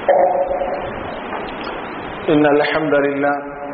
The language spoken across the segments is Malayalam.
إن الحمد لله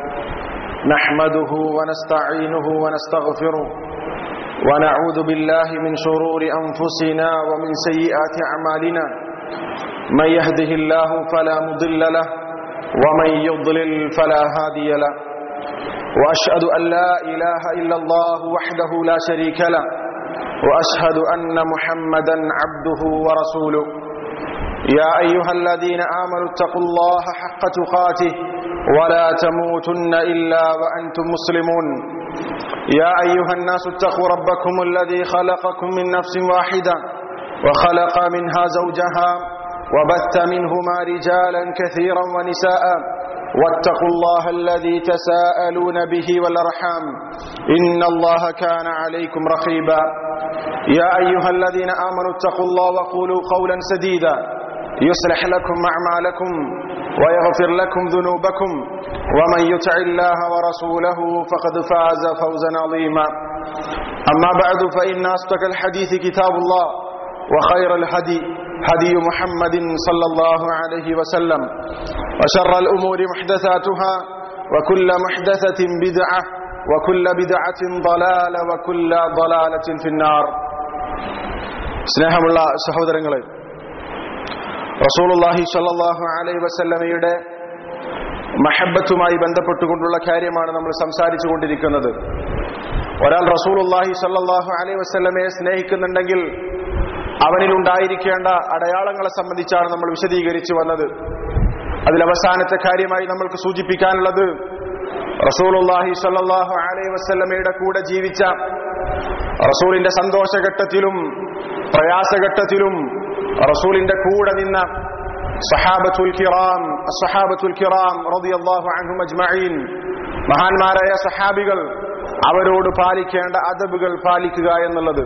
نحمده ونستعينه ونستغفره ونعوذ بالله من شرور أنفسنا ومن سيئات أعمالنا من يهده الله فلا مضل له ومن يضلل فلا هادي له وأشهد أن لا إله إلا الله وحده لا شريك له وأشهد أن محمدا عبده ورسوله يا أيها الذين آمنوا اتقوا الله حق تقاته ولا تموتن إلا وأنتم مسلمون يا أيها الناس اتقوا ربكم الذي خلقكم من نفس واحدة وخلق منها زوجها وبث منهما رجالا كثيرا ونساء واتقوا الله الذي تساءلون به والأرحام إن الله كان عليكم رقيبا يا أيها الذين آمنوا اتقوا الله وقولوا قولا سديدا يصلح لكم أعمالكم ويغفر لكم ذنوبكم ومن يطع الله ورسوله فقد فاز فوزا عظيما أما بعد فإن أصدق الحديث كتاب الله وخير الهدي هدي محمد صلى الله عليه وسلم وشر الأمور محدثاتها وكل محدثة بدعة وكل بدعة ضلالة وكل ضلالة في النار സ്നേഹമുള്ള സഹോദരങ്ങളെ റസൂലുള്ളാഹി സ്വല്ലല്ലാഹു അലൈഹി വസല്ലമയുടെ മഹബത്തുമായി ബന്ധപ്പെട്ടുകൊണ്ടുള്ള കാര്യമാണ് നമ്മൾ സംസാരിച്ചു കൊണ്ടിരിക്കുന്നത് ഒരാൾ റസൂലുള്ളാഹി സ്വല്ലല്ലാഹു അലൈഹി വസല്ലമയെ സ്നേഹിക്കുന്നുണ്ടെങ്കിൽ അവനിൽ ഉണ്ടായിരിക്കേണ്ട അടയാളങ്ങളെ സംബന്ധിച്ചാണ് നമ്മൾ വിശദീകരിച്ചു വന്നത് അതിൽ അവസാനത്തെ കാര്യമായി നമ്മൾക്ക് സൂചിപ്പിക്കാനുള്ളത് റസൂലുള്ളാഹി സ്വല്ലല്ലാഹു അലൈഹി വസല്ലമയുടെ കൂടെ ജീവിച്ച റസൂലിന്റെ സന്തോഷഘട്ടത്തിലും പ്രയാസഘട്ടത്തിലും റസൂലിന്റെ കൂടെ നിന്ന സഹാബത്തുൽ കിറാം സഹാബത്തുൽ കിറാം റളിയല്ലാഹു അൻഹും അജ്മഈൻ മഹാന്മാരായ സഹാബികൾ അവരോട് പാലിക്കേണ്ട അദബുകൾ പാലിക്കുക എന്നുള്ളത്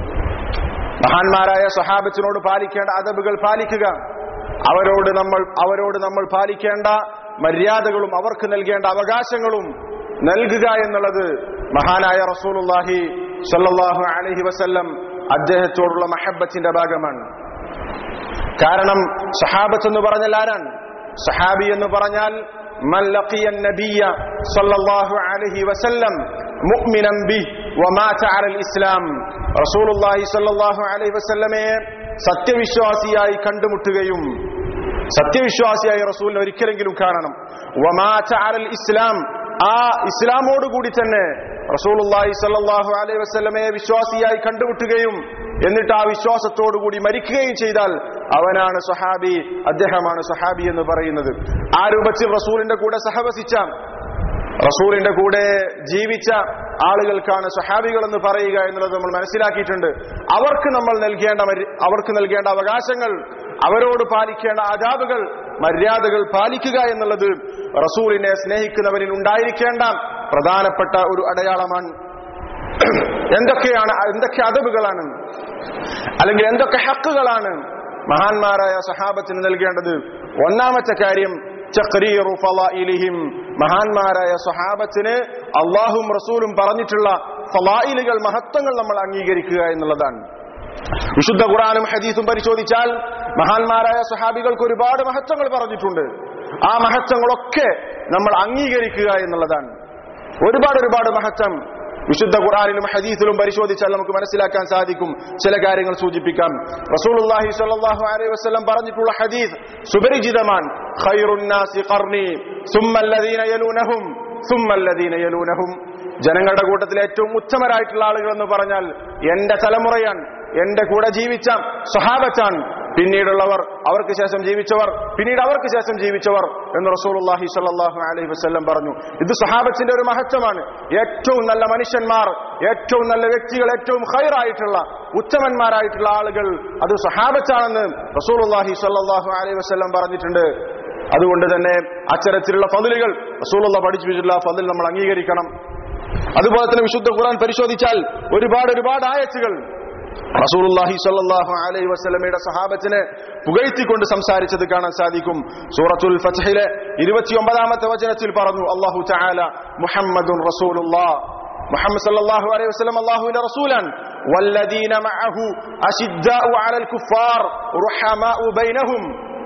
മഹാന്മാരായ സഹാബത്തിനോട് പാലിക്കേണ്ട അദബുകൾ പാലിക്കുക അവരോട് നമ്മൾ അവരോട് നമ്മൾ പാലിക്കേണ്ട മര്യാദകളും അവർക്ക് നൽകേണ്ട അവകാശങ്ങളും നൽകുക എന്നുള്ളത് മഹാനായ റസൂലുള്ളാഹി സല്ലല്ലാഹു അലൈഹി വസല്ലം അദ്ദേഹത്തോടുള്ള മഹബത്തിന്റെ ഭാഗമാണ് കാരണം സഹാബത്ത് എന്ന് പറഞ്ഞാൽ ആരാണ് സഹാബി എന്ന് പറഞ്ഞാൽ من لقي النبي صلى الله عليه وسلم مؤمنا به ومات على الإسلام رسول الله صلى الله عليه وسلم സത്യവിശ്വാസിയായി കണ്ടുമുട്ടുകയും സത്യവിശ്വാസിയായി റസൂലിനെ ഒരിക്കലെങ്കിലും കാണണം വമാറ്റ അലൽ ഇസ്ലാം ആ ഇസ്ലാമോട് കൂടി തന്നെ റസൂലുള്ളാഹി സല്ലല്ലാഹു അലൈഹി വസല്ലമയെ വിശ്വാസിയായി കണ്ടുമുട്ടുകയും എന്നിട്ട് ആ വിശ്വാസത്തോടു കൂടി മരിക്കുകയും ചെയ്താൽ അവനാണ് സഹാബി അദ്ദേഹമാണ് സഹാബി എന്ന് പറയുന്നത് ആ രൂപത്തിൽ റസൂലിന്റെ കൂടെ സഹവസിച്ച റസൂലിന്റെ കൂടെ ജീവിച്ച ആളുകൾക്കാണ് സഹാബികൾ എന്ന് പറയുക എന്നുള്ളത് നമ്മൾ മനസ്സിലാക്കിയിട്ടുണ്ട് അവർക്ക് നമ്മൾ നൽകേണ്ട അവർക്ക് നൽകേണ്ട അവകാശങ്ങൾ അവരോട് പാലിക്കേണ്ട ആദാബുകൾ മര്യാദകൾ പാലിക്കുക എന്നുള്ളത് റസൂലിനെ സ്നേഹിക്കുന്നവരിൽ ഉണ്ടായിരിക്കേണ്ട പ്രധാനപ്പെട്ട ഒരു അടയാളമാണ് എന്തൊക്കെയാണ് എന്തൊക്കെ അതബുകളാണ് അല്ലെങ്കിൽ എന്തൊക്കെ ഹക്കുകളാണ് മഹാന്മാരായ സഹാബത്തിന് നൽകേണ്ടത് ഒന്നാമത്തെ കാര്യം ചക്രീറു ഫലായിലിഹിം മഹാന്മാരായ സഹാബത്തിന് അള്ളാഹും റസൂലും പറഞ്ഞിട്ടുള്ള ഫലായിലുകൾ മഹത്വങ്ങൾ നമ്മൾ അംഗീകരിക്കുക എന്നുള്ളതാണ് വിശുദ്ധ ഖുറാനും ഹദീസും പരിശോധിച്ചാൽ മഹാന്മാരായ സഹാബികൾക്ക് ഒരുപാട് മഹത്വങ്ങൾ പറഞ്ഞിട്ടുണ്ട് ആ മഹത്വങ്ങളൊക്കെ നമ്മൾ അംഗീകരിക്കുക എന്നുള്ളതാണ് ഒരുപാട് ഒരുപാട് മഹത്വം വിശുദ്ധ ഖുറാനിലും ഹദീസിലും പരിശോധിച്ചാൽ നമുക്ക് മനസ്സിലാക്കാൻ സാധിക്കും ചില കാര്യങ്ങൾ സൂചിപ്പിക്കാം റസൂലുള്ളാഹി സ്വല്ലല്ലാഹു അലൈഹി വസല്ലം പറഞ്ഞിട്ടുള്ള ഹദീസ് സുപരിചിതമാണ് ഖൈറുന്നാസി ഖർനി സുമ്മല്ലദീന യലൂനഹും സുമ്മല്ലദീന യലൂനഹും ജനങ്ങളുടെ കൂട്ടത്തിൽ ഏറ്റവും ഉത്തമരായിട്ടുള്ള ആളുകൾ എന്ന് പറഞ്ഞാൽ എന്റെ തലമുറയാണ് എന്റെ കൂടെ ജീവിച്ച സഹാബത്താണ് പിന്നീടുള്ളവർ അവർക്ക് ശേഷം ജീവിച്ചവർ പിന്നീട് അവർക്ക് ശേഷം ജീവിച്ചവർ എന്ന് റസൂലുള്ളാഹി സ്വല്ലല്ലാഹു അലൈഹി വസല്ലം പറഞ്ഞു ഇത് സഹാബത്തിന്റെ ഒരു മഹത്വമാണ് ഏറ്റവും നല്ല മനുഷ്യന്മാർ ഏറ്റവും നല്ല വ്യക്തികൾ ഏറ്റവും ഹൈറായിട്ടുള്ള ഉത്തമന്മാരായിട്ടുള്ള ആളുകൾ അത് സഹാബത്താണെന്ന് റസൂലുള്ളാഹി സ്വല്ലല്ലാഹു അലൈഹി വസല്ലം പറഞ്ഞിട്ടുണ്ട് അതുകൊണ്ട് തന്നെ അത്തരത്തിലുള്ള ഫതിലുകൾ റസൂലുള്ള പഠിപ്പിച്ചിട്ടുള്ള ഫതിൽ നമ്മൾ അംഗീകരിക്കണം അതുപോലെ തന്നെ വിശുദ്ധ ഖുർആൻ പരിശോധിച്ചാൽ ഒരുപാട് ഒരുപാട് ആയത്തുകൾ റസൂലുള്ളാഹി സ്വല്ലല്ലാഹു അലൈഹി വസല്ലമയുടെ സഹാബത്തിനെ പുകഴ്ത്തിക്കൊണ്ട് സംസാരിച്ചത് കാണാൻ സാധിക്കും സൂറത്തുൽ ഫത്ഹിലെ ഇരുപത്തിയൊമ്പതാമത്തെ വചനത്തിൽ പറഞ്ഞു അല്ലാഹു തആല മുഹമ്മദുൻ റസൂലുള്ളാഹ് മുഹമ്മദ് സല്ലല്ലാഹു അലൈഹി വസല്ലം അല്ലാഹുവിന്റെ റസൂലാണ് والذين معه أشداء على الكفار رحماء بينهم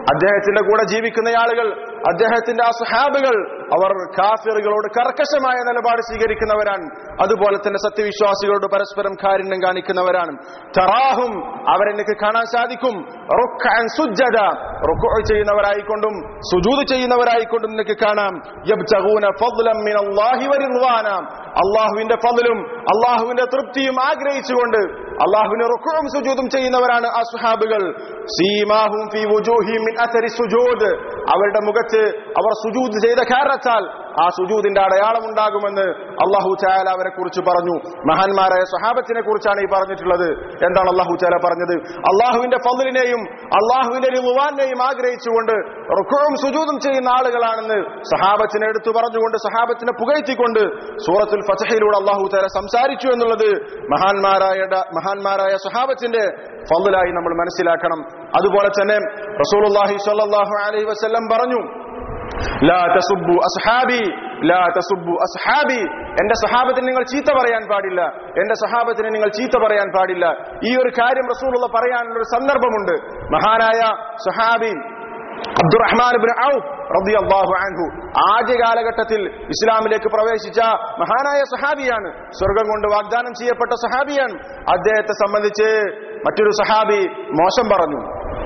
അദ്ദേഹത്തിന്റെ കൂടെ ജീവിക്കുന്ന ആളുകൾ അദ്ദേഹത്തിന്റെ ആ സുഹാബുകൾ അവർ കാഫിറുകളോട് കർക്കശമായ നിലപാട് സ്വീകരിക്കുന്നവരാണ് അതുപോലെ തന്നെ സത്യവിശ്വാസികളോട് പരസ്പരം കാരുണ്യം കാണിക്കുന്നവരാണ് തറാഹും അവരെനിക്ക് കാണാൻ സാധിക്കും റുക്അൻ സുജ്ജദ റുക്ഉ ചെയ്യുന്നവരായിക്കൊണ്ടും സുജൂദ് ചെയ്യുന്നവരായിക്കൊണ്ടും നിനക്ക് കാണാം യബ്തഗൂന ഫദ്ലൻ മിനല്ലാഹി വറിദ്വാന അള്ളാഹുവിന്റെ ഫضലും അള്ളാഹുവിന്റെ തൃപ്തിയും ആഗ്രഹിച്ചുകൊണ്ട് അള്ളാഹുവിന്റെ റുക്കുവും സുജൂദും ചെയ്യുന്നവരാണ് ആ സുഹാബുകൾ സീമാഹും ഫീ വുജൂഹിഹിം മിൻ അഥരി സുജൂദ് അവരുടെ മുഖത്ത് അവർ സുജൂദ് ചെയ്ത കാരണത്താൽ ആ സുജൂദിന്റെ അടയാളം ഉണ്ടാകുമെന്ന് അള്ളാഹു ചായാല അവരെ കുറിച്ച് പറഞ്ഞു മഹാന്മാരായ സ്വഹാബത്തിനെ കുറിച്ചാണ് ഈ പറഞ്ഞിട്ടുള്ളത് എന്താണ് അള്ളാഹു ചാല പറഞ്ഞത് അള്ളാഹുവിന്റെ ഫضലിനെയും അള്ളാഹുവിന്റെ റുവാനെയും ആഗ്രഹിച്ചുകൊണ്ട് റുക്കുവും സുജൂദും ചെയ്യുന്ന ആളുകളാണെന്ന് സഹാബത്തിനെ എടുത്തു പറഞ്ഞുകൊണ്ട് സഹാബത്തിനെ പുകഴ്ത്തിക്കൊണ്ട് സൂറത്തുൽ ഫസഹിലൂടെ അള്ളാഹു ചാല സംസാരിച്ചു എന്നുള്ളത് മഹാന്മാരായ മഹാന്മാരായ സഹാബത്തിന്റെ ഫضലായി നമ്മൾ മനസ്സിലാക്കണം അതുപോലെ തന്നെ റസൂലുള്ളാഹി സ്വല്ലല്ലാഹു അലൈഹി വസല്ലം പറഞ്ഞു ലാ തസുബ്ബു അസ്ഹാബി ലാ തസുബ്ബു അസ്ഹാബി എന്റെ സഹാബത്തിന് നിങ്ങൾ ചീത്ത പറയാൻ പാടില്ല എന്റെ സഹാബത്തിന് നിങ്ങൾ ചീത്ത പറയാൻ പാടില്ല ഈ ഒരു കാര്യം റസൂലുള്ള പറയാനുള്ള ഒരു സന്ദർഭമുണ്ട് മഹാനായ സഹാബി അബ്ദുറഹ്മാൻ ഇബ്നു ഔഫ് റളിയല്ലാഹു അൻഹു ആദ്യ കാലഘട്ടത്തിൽ ഇസ്ലാമിലേക്ക് പ്രവേശിച്ച മഹാനായ സഹാബിയാണ് സ്വർഗം കൊണ്ട് വാഗ്ദാനം ചെയ്യപ്പെട്ട സഹാബിയാണ് അദ്ദേഹത്തെ സംബന്ധിച്ച് മറ്റൊരു സഹാബി മോശം പറഞ്ഞു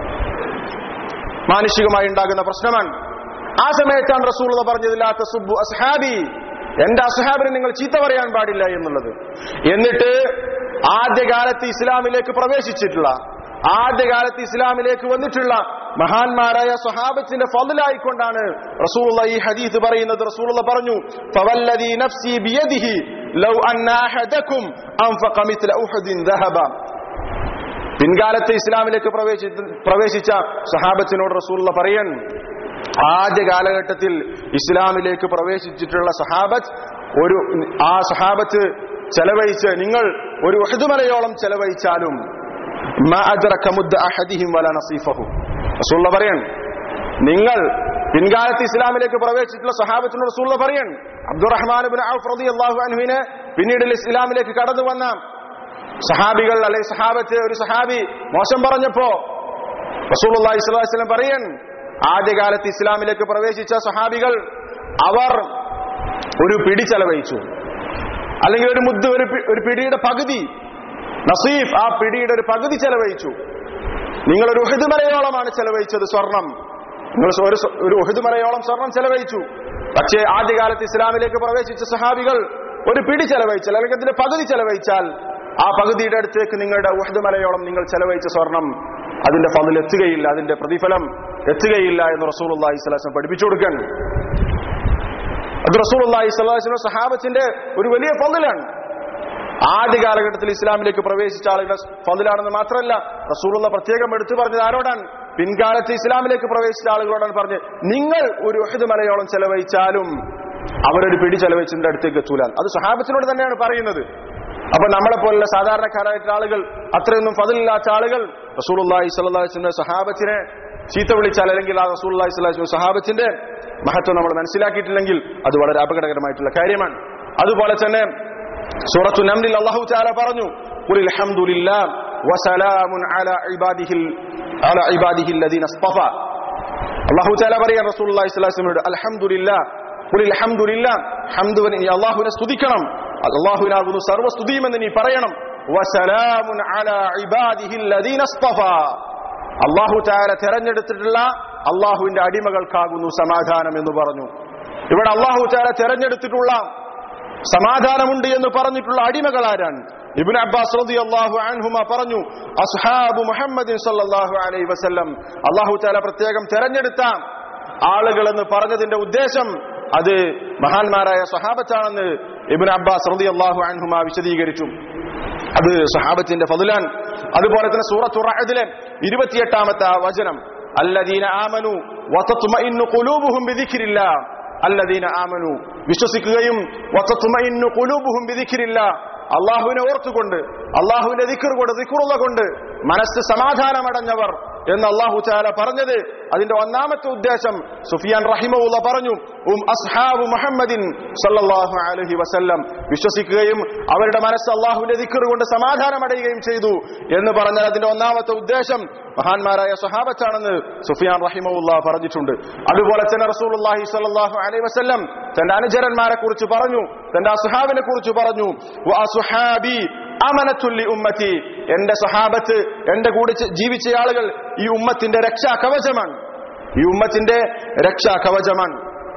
മാനുഷികമായി ഉണ്ടാകുന്ന പ്രശ്നമാണ് ആ സമയത്താണ് റസൂൾ പറഞ്ഞത് ലാ തസുബ്ബു അസ്ഹാബി എന്റെ അസ്ഹാബിനെ നിങ്ങൾ ചീത്ത പറയാൻ പാടില്ല എന്നുള്ളത് എന്നിട്ട് ആദ്യകാലത്ത് ഇസ്ലാമിലേക്ക് പ്രവേശിച്ചിട്ടുള്ള ആദ്യകാലത്ത് ഇസ്ലാമിലേക്ക് വന്നിട്ടുള്ള മഹാന്മാരായ സ്വഹാബത്തിന്റെ ഫضലായിക്കൊണ്ടാണ് റസൂലുള്ള ഈ ഹദീസ് പറയുന്നത് റസൂലുള്ള പറഞ്ഞു ഫവല്ലദീ നഫ്സി ബിയദിഹി ലൗ അന്ന അഹദകും അൻഫഖ മിത്ല ഉഹദിൻ ദഹബ പിൻകാലത്ത് ഇസ്ലാമിലേക്ക് പ്രവേശിച്ച പ്രവേശിച്ച സഹാബത്തിനോട് റസൂലുള്ള പറയൻ ആദ്യ കാലഘട്ടത്തിൽ ഇസ്ലാമിലേക്ക് പ്രവേശിച്ചിട്ടുള്ള സഹാബത്ത് ഒരു ആ സഹാബത്ത് ചെലവഴിച്ച് നിങ്ങൾ ഒരു ഉഹദുമലയോളം ചെലവഴിച്ചാലും മാ അദ്റക മുദ്ദ അഹദിഹിം വല നസീഫഹു റസൂലുള്ള പറയൻ നിങ്ങൾ പിൻകാലത്ത് ഇസ്ലാമിലേക്ക് പ്രവേശിച്ചിട്ടുള്ള സഹാബത്തിനോട് റസൂലുള്ള പറയൻ അബ്ദുറഹ്മാൻ ബിൻ ഔഫ് റളിയല്ലാഹു അൻഹുവിനെ പിന്നീട് ഇസ്ലാമിലേക്ക് കടന്നു വന്ന സഹാബികൾ അല്ലെങ്കിൽ സഹാബത്ത് ഒരു സഹാബി മോശം പറഞ്ഞപ്പോ റസൂലുള്ളാഹി സ്വല്ലല്ലാഹു അലൈഹി വസല്ലം പറയൻ ആദ്യകാലത്ത് ഇസ്ലാമിലേക്ക് പ്രവേശിച്ച സഹാബികൾ അവർ ഒരു പിടി ചെലവഴിച്ചു അല്ലെങ്കിൽ ഒരു മുദ്ദ് ഒരു പി- ഒരു പിടിയുടെ പകുതി നസീഫ് ആ പിടിയുടെ ഒരു പകുതി ചെലവഴിച്ചു നിങ്ങൾ ഒരു ഉഹദ് മലയോളമാണ് ചെലവഴിച്ചത് സ്വർണം നിങ്ങൾ ഒരു സ്വ- ഒരു ഉഹദ് മലയോളം സ്വർണം ചെലവഴിച്ചു പക്ഷേ ആദ്യകാലത്ത് ഇസ്ലാമിലേക്ക് പ്രവേശിച്ച സഹാബികൾ ഒരു പിടി ചെലവഴിച്ചാൽ അല്ലെങ്കിൽ അതിന്റെ പകുതി ചെലവഴിച്ചാൽ ആ പകുതിയുടെ അടുത്തേക്ക് നിങ്ങളുടെ ഉഹദ് മലയോളം നിങ്ങൾ ചെലവഴിച്ച സ്വർണം അതിന്റെ ഫതിൽ എത്തുകയില്ല അതിന്റെ പ്രതിഫലം എത്തുകയില്ല എന്ന് റസൂൽ അള്ളാഹി സ്വലാസം പഠിപ്പിച്ചു കൊടുക്കാൻ അത് റസൂൽ അള്ളാഹി സ്വലാസിന്റെ സഹാബത്തിന്റെ ഒരു വലിയ ഫതിലാണ് ആദ്യ കാലഘട്ടത്തിൽ ഇസ്ലാമിലേക്ക് പ്രവേശിച്ച ആളുകളുടെ ഫതിലാണെന്ന് മാത്രമല്ല റസൂലുള്ള പ്രത്യേകം എടുത്തു പറഞ്ഞത് ആരോടാണ് പിൻകാലത്ത് ഇസ്ലാമിലേക്ക് പ്രവേശിച്ച ആളുകളോടാണ് പറഞ്ഞത് നിങ്ങൾ ഒരു ഒഹദ് മലയോളം ചെലവഴിച്ചാലും അവരൊരു പിടി ചെലവഴിച്ചതിന്റെ അടുത്തേക്ക് എത്തൂല അത് സഹാബത്തിനോട് തന്നെയാണ് പറയുന്നത് അപ്പൊ നമ്മളെ പോലുള്ള സാധാരണക്കാരായിട്ടുള്ള ആളുകൾ അത്രയൊന്നും ഫതിലില്ലാത്ത ആളുകൾ റസൂലുള്ളാഹി സ്വല്ലല്ലാഹു അലൈഹി വസല്ലം സഹാബത്തിനെ ചീത്ത വിളിച്ചാൽ അല്ലെങ്കിൽ ആ റസൂലുള്ളാഹി സ്വല്ലല്ലാഹു അലൈഹി വസല്ലം സഹാബത്തിന്റെ മഹത്വം നമ്മൾ മനസ്സിലാക്കിയിട്ടില്ലെങ്കിൽ അത് വളരെ അപകടകരമായിട്ടുള്ള കാര്യമാണ് അതുപോലെ തന്നെ സൂറത്തു നംലിൽ അല്ലാഹു തആല പറഞ്ഞു ഖുൽ അൽഹംദുലില്ലാ വസലാമുൻ അലാ ഇബാദിഹിൽ അലാ ഇബാദിഹിൽ ലദീന ഇസ്തഫ അല്ലാഹു തആല പറയാൻ റസൂലുള്ളാഹി സ്വല്ലല്ലാഹു അലൈഹി വസല്ലം അൽഹംദുലില്ലാ ഖുൽ അൽഹംദുലില്ലാ ഹംദുവിനെ നീ അല്ലാഹുവിനെ സ്തുതിക്കണം അല്ലാഹുവിനാകുന്നു സർവ്വസ്തുതിയുമെന്ന് നീ പറയണം വസലാമുൻ അലാ ഇബാദിഹിൽ ലദീന ഇസ്തഫ അള്ളാഹു താര തെരഞ്ഞെടുത്തിട്ടുള്ള അള്ളാഹുവിന്റെ അടിമകൾക്കാകുന്നു സമാധാനം എന്ന് പറഞ്ഞു ഇവിടെ അള്ളാഹു താര തെരഞ്ഞെടുത്തിട്ടുള്ള സമാധാനമുണ്ട് എന്ന് പറഞ്ഞിട്ടുള്ള അടിമകൾ ആരാണ് ഇബിൻ അബ്ബാസ് റളിയല്ലാഹു അൻഹുമ പറഞ്ഞു അസ്ഹാബു മുഹമ്മദിൻ സല്ലല്ലാഹു അലൈഹി വസല്ലം അള്ളാഹു താല പ്രത്യേകം തെരഞ്ഞെടുത്ത ആളുകൾ എന്ന് പറഞ്ഞതിന്റെ ഉദ്ദേശം അത് മഹാന്മാരായ സഹാബത്താണെന്ന് ഇബിൻ അബ്ബാസ് റളിയല്ലാഹു അൻഹുമ വിശദീകരിച്ചു അത് സഹാബത്തിന്റെ ഫضലാൻ അതുപോലെ തന്നെ സൂറത്തു റഅദിലെ ഇരുപത്തിയെട്ടാമത്തെ ആ വചനം അല്ലദീന ആമനു വതത്മഇന്നു ഖുലൂബുഹും ബിദിക്രില്ലാ അല്ലദീന ആമനു വിശ്വസിക്കുകയും വതത്മഇന്നു ഖുലൂബുഹും ബിദിക്രില്ലാ അള്ളാഹുവിനെ ഓർത്തുകൊണ്ട് അള്ളാഹുവിന്റെ ദിക്കർ കൊണ്ട് ദിക്കുറുള്ള കൊണ്ട് മനസ്സ് സമാധാനമടഞ്ഞവർ എന്ന് അള്ളാഹു ചാല പറഞ്ഞത് അതിന്റെ ഒന്നാമത്തെ ഉദ്ദേശം സുഫിയാൻ റഹിമുള്ള പറഞ്ഞു ഉം അസ്ഹാബു മുഹമ്മദിൻ സല്ലല്ലാഹു അലൈഹി വസല്ലം വിശ്വസിക്കുകയും അവരുടെ മനസ്സ് അള്ളാഹുവിന്റെ ദിക്കർ കൊണ്ട് സമാധാനമടയുകയും ചെയ്തു എന്ന് പറഞ്ഞാൽ അതിന്റെ ഒന്നാമത്തെ ഉദ്ദേശം മഹാന്മാരായ സഹാബത്താണെന്ന് സുഫിയാൻ റഹിമുള്ള പറഞ്ഞിട്ടുണ്ട് അതുപോലെ തന്നെ റസൂലുള്ളാഹി സ്വല്ലല്ലാഹു അലൈഹി വസല്ലം തന്റെ അനുചരന്മാരെ കുറിച്ച് പറഞ്ഞു തന്റെ അസുഹാബിനെ കുറിച്ച് പറഞ്ഞു വഅസുഹാബി അമനത്തുല്ലി ഉമ്മത്തി എന്റെ സഹാബത്ത് എന്റെ കൂടെ ചെ- ജീവിച്ച ആളുകൾ ഈ ഉമ്മത്തിന്റെ രക്ഷാ കവചമാണ് ഈ ഉമ്മത്തിന്റെ രക്ഷാ കവചമാണ്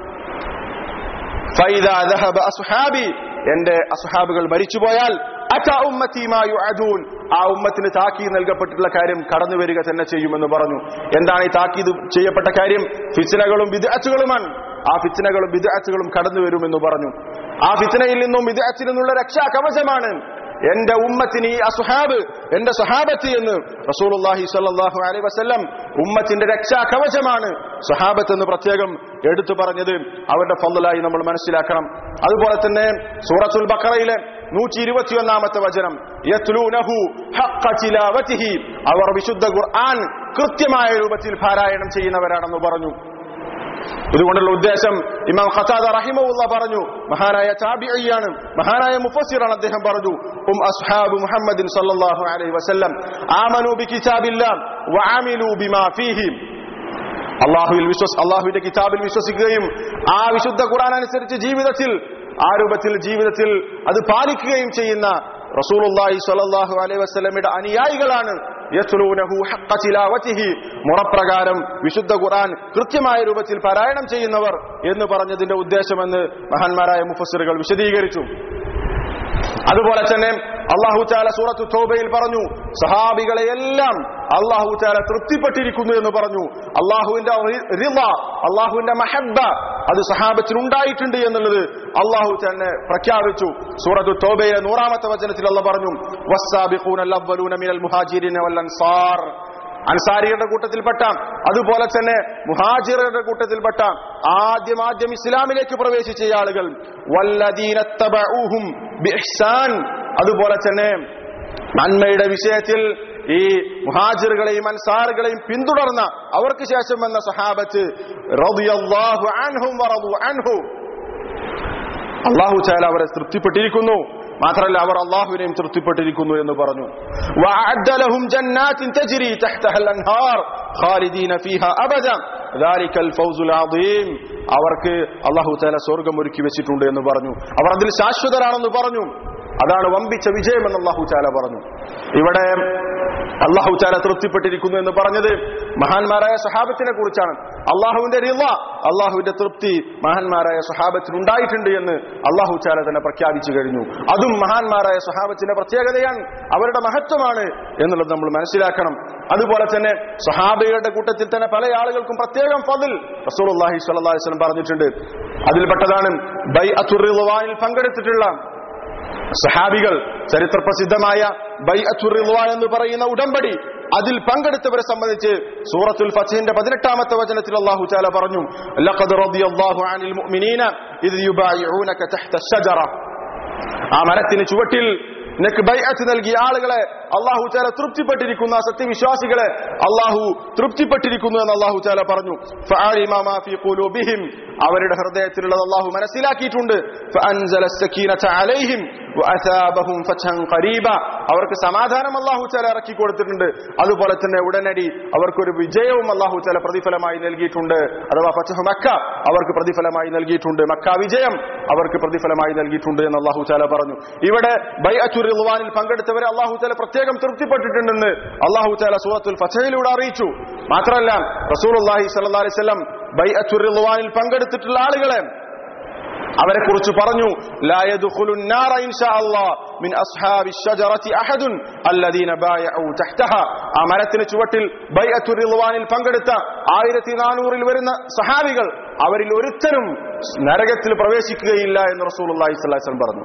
ഫൈദാ ദഹബ അസ്ഹാബി എന്റെ അസ്ഹാബുകൾ മരിച്ചുപോയാൽ അറ്റാ ഉമ്മത്തി മാ യുഅദൂൻ ആ ഉമ്മത്തിന് താക്കീത് നൽകപ്പെട്ടിട്ടുള്ള കാര്യം കടന്നു വരിക തന്നെ ചെയ്യുമെന്ന് പറഞ്ഞു എന്താണ് ഈ താക്കീത് ചെയ്യപ്പെട്ട കാര്യം ഫിച്ചനകളും വിദ്യാച്ചുകളുമാണ് ആ ഫിച്ചനകളും വിദ്യാച്ചുകളും കടന്നു വരുമെന്ന് പറഞ്ഞു ആ ഫിച്ചനയിൽ നിന്നും വിദ്യാച്ചിൽ നിന്നുള്ള രക്ഷാ കവചമാണ് എന്റെ ഉമ്മത്തിന് ഈ അസുഹാബ് എന്റെ സഹാബത്ത് എന്ന് റസൂലുള്ളാഹി സ്വല്ലല്ലാഹു അലൈഹി വസല്ലം ഉമ്മത്തിന്റെ രക്ഷാ കവചമാണ് സഹാബത്ത് എന്ന് പ്രത്യേകം എടുത്തു പറഞ്ഞത് അവരുടെ ഫضലായി നമ്മൾ മനസ്സിലാക്കണം അതുപോലെ തന്നെ സൂറത്തുൽ ബഖറയിലെ നൂറ്റി ഇരുപത്തിയൊന്നാമത്തെ വചനം യത്ലൂനഹു ഹഖ്ഖ തിലാവതിഹി അവർ വിശുദ്ധ ഖുർആൻ കൃത്യമായ രൂപത്തിൽ പാരായണം ചെയ്യുന്നവരാണെന്ന് പറഞ്ഞു ഇതുകൊണ്ടുള്ള ഉദ്ദേശം ഇമാം ഖത്താദ റഹിമവുള്ള പറഞ്ഞു മഹാനായ താബിഇയാണ് മഹാനായ മുഫസ്സിറാണ് അദ്ദേഹം പറഞ്ഞു ഉം അസ്ഹാബു മുഹമ്മദിൻ സല്ലല്ലാഹു അലൈഹി വസല്ലം ആമനു ബികിതാബില്ലാ വഅമിലു ബിമാ ഫീഹി അള്ളാഹുവിൽ വിശ്വസ് അള്ളാഹുവിന്റെ കിതാബിൽ വിശ്വസിക്കുകയും ആ വിശുദ്ധ ഖുർആൻ അനുസരിച്ച് ജീവിതത്തിൽ ആ രൂപത്തിൽ ജീവിതത്തിൽ അത് പാലിക്കുകയും ചെയ്യുന്ന റസൂലുള്ളാഹി സ്വല്ലല്ലാഹു അലൈഹി വസല്ലമയുടെ അനുയായികളാണ് യത്ലൂനഹു ഹഖ്ഖ തിലാവതിഹി മുറപ്രകാരം വിശുദ്ധ ഖുർആൻ കൃത്യമായ രൂപത്തിൽ പാരായണം ചെയ്യുന്നവർ എന്ന് പറഞ്ഞതിന്റെ ഉദ്ദേശമെന്ന് മഹാന്മാരായ മുഫസ്സിറുകൾ വിശദീകരിച്ചു അതുപോലെ തന്നെ അള്ളാഹു ചാല സൂറത്തു തോബയിൽ പറഞ്ഞു സഹാബികളെ എല്ലാം അള്ളാഹു ചാല തൃപ്തിപ്പെട്ടിരിക്കുന്നു എന്ന് പറഞ്ഞു അള്ളാഹുവിന്റെ റിള അള്ളാഹുവിന്റെ മഹബ്ബ അത് സഹാബത്തിന് ഉണ്ടായിട്ടുണ്ട് എന്നുള്ളത് അള്ളാഹു തന്നെ പ്രഖ്യാപിച്ചു സൂറത്തു തോബയിലെ നൂറാമത്തെ വചനത്തിൽ അള്ള പറഞ്ഞു വസ്സാബിഖൂന അൽ-അവ്വലൂന മിനൽ മുഹാജിരിന വൽ അൻസാർ അൻസാരികളുടെ കൂട്ടത്തിൽപ്പെട്ട അതുപോലെ തന്നെ മുഹാജിറുടെ കൂട്ടത്തിൽപ്പെട്ട ആദ്യം ആദ്യം ഇസ്ലാമിലേക്ക് പ്രവേശിച്ച ആളുകൾ വല്ലദീന തബഊഹും ബിഇഹ്സാൻ അതുപോലെ തന്നെ നന്മയുടെ വിഷയത്തിൽ ഈ മുഹാജിറുകളെയും അൻസാറുകളെയും പിന്തുടർന്ന അവർക്ക് ശേഷം വന്ന സഹാബത്ത് റളിയല്ലാഹു അൻഹും വറദു അൻഹു അള്ളാഹു ചാല അവരെ തൃപ്തിപ്പെട്ടിരിക്കുന്നു മാത്രമല്ല അവർ അള്ളാഹുവിനെയും തൃപ്തിപ്പെട്ടിരിക്കുന്നു എന്ന് പറഞ്ഞു وأعد لهم جنات تجري تحتها الأنهار خالدين فيها أبدا ذلك الفوز العظيم അവർക്ക് അള്ളാഹു താല സ്വർഗം ഒരുക്കി വെച്ചിട്ടുണ്ട് എന്ന് പറഞ്ഞു അവർ അതിൽ ശാശ്വതരാണെന്ന് പറഞ്ഞു അതാണ് വമ്പിച്ച വിജയം എന്ന് അള്ളാഹു ചാല പറഞ്ഞു ഇവിടെ അള്ളാഹു ചാല തൃപ്തിപ്പെട്ടിരിക്കുന്നു എന്ന് പറഞ്ഞത് മഹാന്മാരായ സഹാബത്തിനെ കുറിച്ചാണ് അള്ളാഹുവിന്റെ റിള അള്ളാഹുവിന്റെ തൃപ്തി മഹാന്മാരായ സഹാബത്തിന് ഉണ്ടായിട്ടുണ്ട് എന്ന് അള്ളാഹു ചാല തന്നെ പ്രഖ്യാപിച്ചു കഴിഞ്ഞു അതും മഹാന്മാരായ സഹാബത്തിന്റെ പ്രത്യേകതയാണ് അവരുടെ മഹത്വമാണ് എന്നുള്ളത് നമ്മൾ മനസ്സിലാക്കണം അതുപോലെ തന്നെ സഹാബികളുടെ കൂട്ടത്തിൽ തന്നെ പല ആളുകൾക്കും പ്രത്യേകം ഫതിൽ റസൂലുള്ളാഹി സ്വല്ലല്ലാഹി അലൈഹി വസല്ലം പറഞ്ഞിട്ടുണ്ട് അതിൽപ്പെട്ടതാണ് ബൈ അത്തുറിൽ പങ്കെടുത്തിട്ടുള്ള സഹാബികൾ ചരിത്ര പ്രസിദ്ധമായ ബൈ അച്ചുറിൽവാൻ എന്ന് പറയുന്ന ഉടമ്പടി അതിൽ പങ്കെടുത്തവരെ സംബന്ധിച്ച് സൂറത്തുൽ ഫത്തിന്റെ പതിനെട്ടാമത്തെ വചനത്തിൽ അള്ളാഹു ചാല പറഞ്ഞു ലഖദ് റളിയല്ലാഹു അനിൽ മുഅ്മിനീന ഇദ് യുബായിഊനക തഹ്ത അഷ്ജറ ആ മരത്തിന് ചുവട്ടിൽ നിനക്ക് ബൈഅത്ത് നൽകിയ ആളുകളെ അള്ളാഹു ചാല തൃപ്തിപ്പെട്ടിരിക്കുന്ന ആ സത്യവിശ്വാസികളെ അള്ളാഹു തൃപ്തിപ്പെട്ടിരിക്കുന്നു എന്ന് അള്ളാഹു ചാല പറഞ്ഞു ഫഅലിമ മാ ഫീ ഖുലൂബിഹിം അവരുടെ ഹൃദയത്തിലുള്ളത് അള്ളാഹു മനസ്സിലാക്കിയിട്ടുണ്ട് ഫഅൻസല السكينة عليهم وأثابهم فتحا قريبا അവർക്ക് സമാധാനം അള്ളാഹു ചാല ഇറക്കി കൊടുത്തിട്ടുണ്ട് അതുപോലെ തന്നെ ഉടനടി അവർക്കൊരു വിജയവും അള്ളാഹു ചാല പ്രതിഫലമായി നൽകിയിട്ടുണ്ട് അഥവാ ഫതഹ് മക്ക അവർക്ക് പ്രതിഫലമായി നൽകിയിട്ടുണ്ട് മക്ക വിജയം അവർക്ക് പ്രതിഫലമായി നൽകിയിട്ടുണ്ട് എന്ന് അള്ളാഹു ചാല പറഞ്ഞു ഇവിടെ ബൈഅത്തുർ റിദ്വാനിൽ പങ്കെടുത്തവരെ അള്ളാഹു ചാല പ്രത്യേകം തൃപ്തിപ്പെട്ടിട്ടുണ്ടെന്ന് അള്ളാഹു ചാല സൂറത്തുൽ ഫതഹിലൂടെ അറിയിച്ചു മാത്രമല്ല റസൂലുള്ളാഹി സ്വല്ലല്ലാഹി അലൈഹി വസല്ലം ബൈഅത്തുർ റിദ്വാനിൽ പങ്കെടുത്തിട്ടുള്ള ആളുകളെ അവരെ കുറിച്ച് പറഞ്ഞു ലാ യദ്ഖുലു النار ان شاء الله من اصحاب الشجره احد الذين بايعوا تحتها ആ മരത്തിന് ചുവട്ടിൽ ബൈഅത്തുർ റിദ്വാനിൽ പങ്കെടുത്ത 1400 ൽ വരുന്ന സഹാബികൾ അവരിൽ ഒരുത്തരും നരകത്തിൽ പ്രവേശിക്കുകയില്ല എന്ന് റസൂലുള്ളാഹി സ്വല്ലല്ലാഹി അലൈഹി വസല്ലം പറഞ്ഞു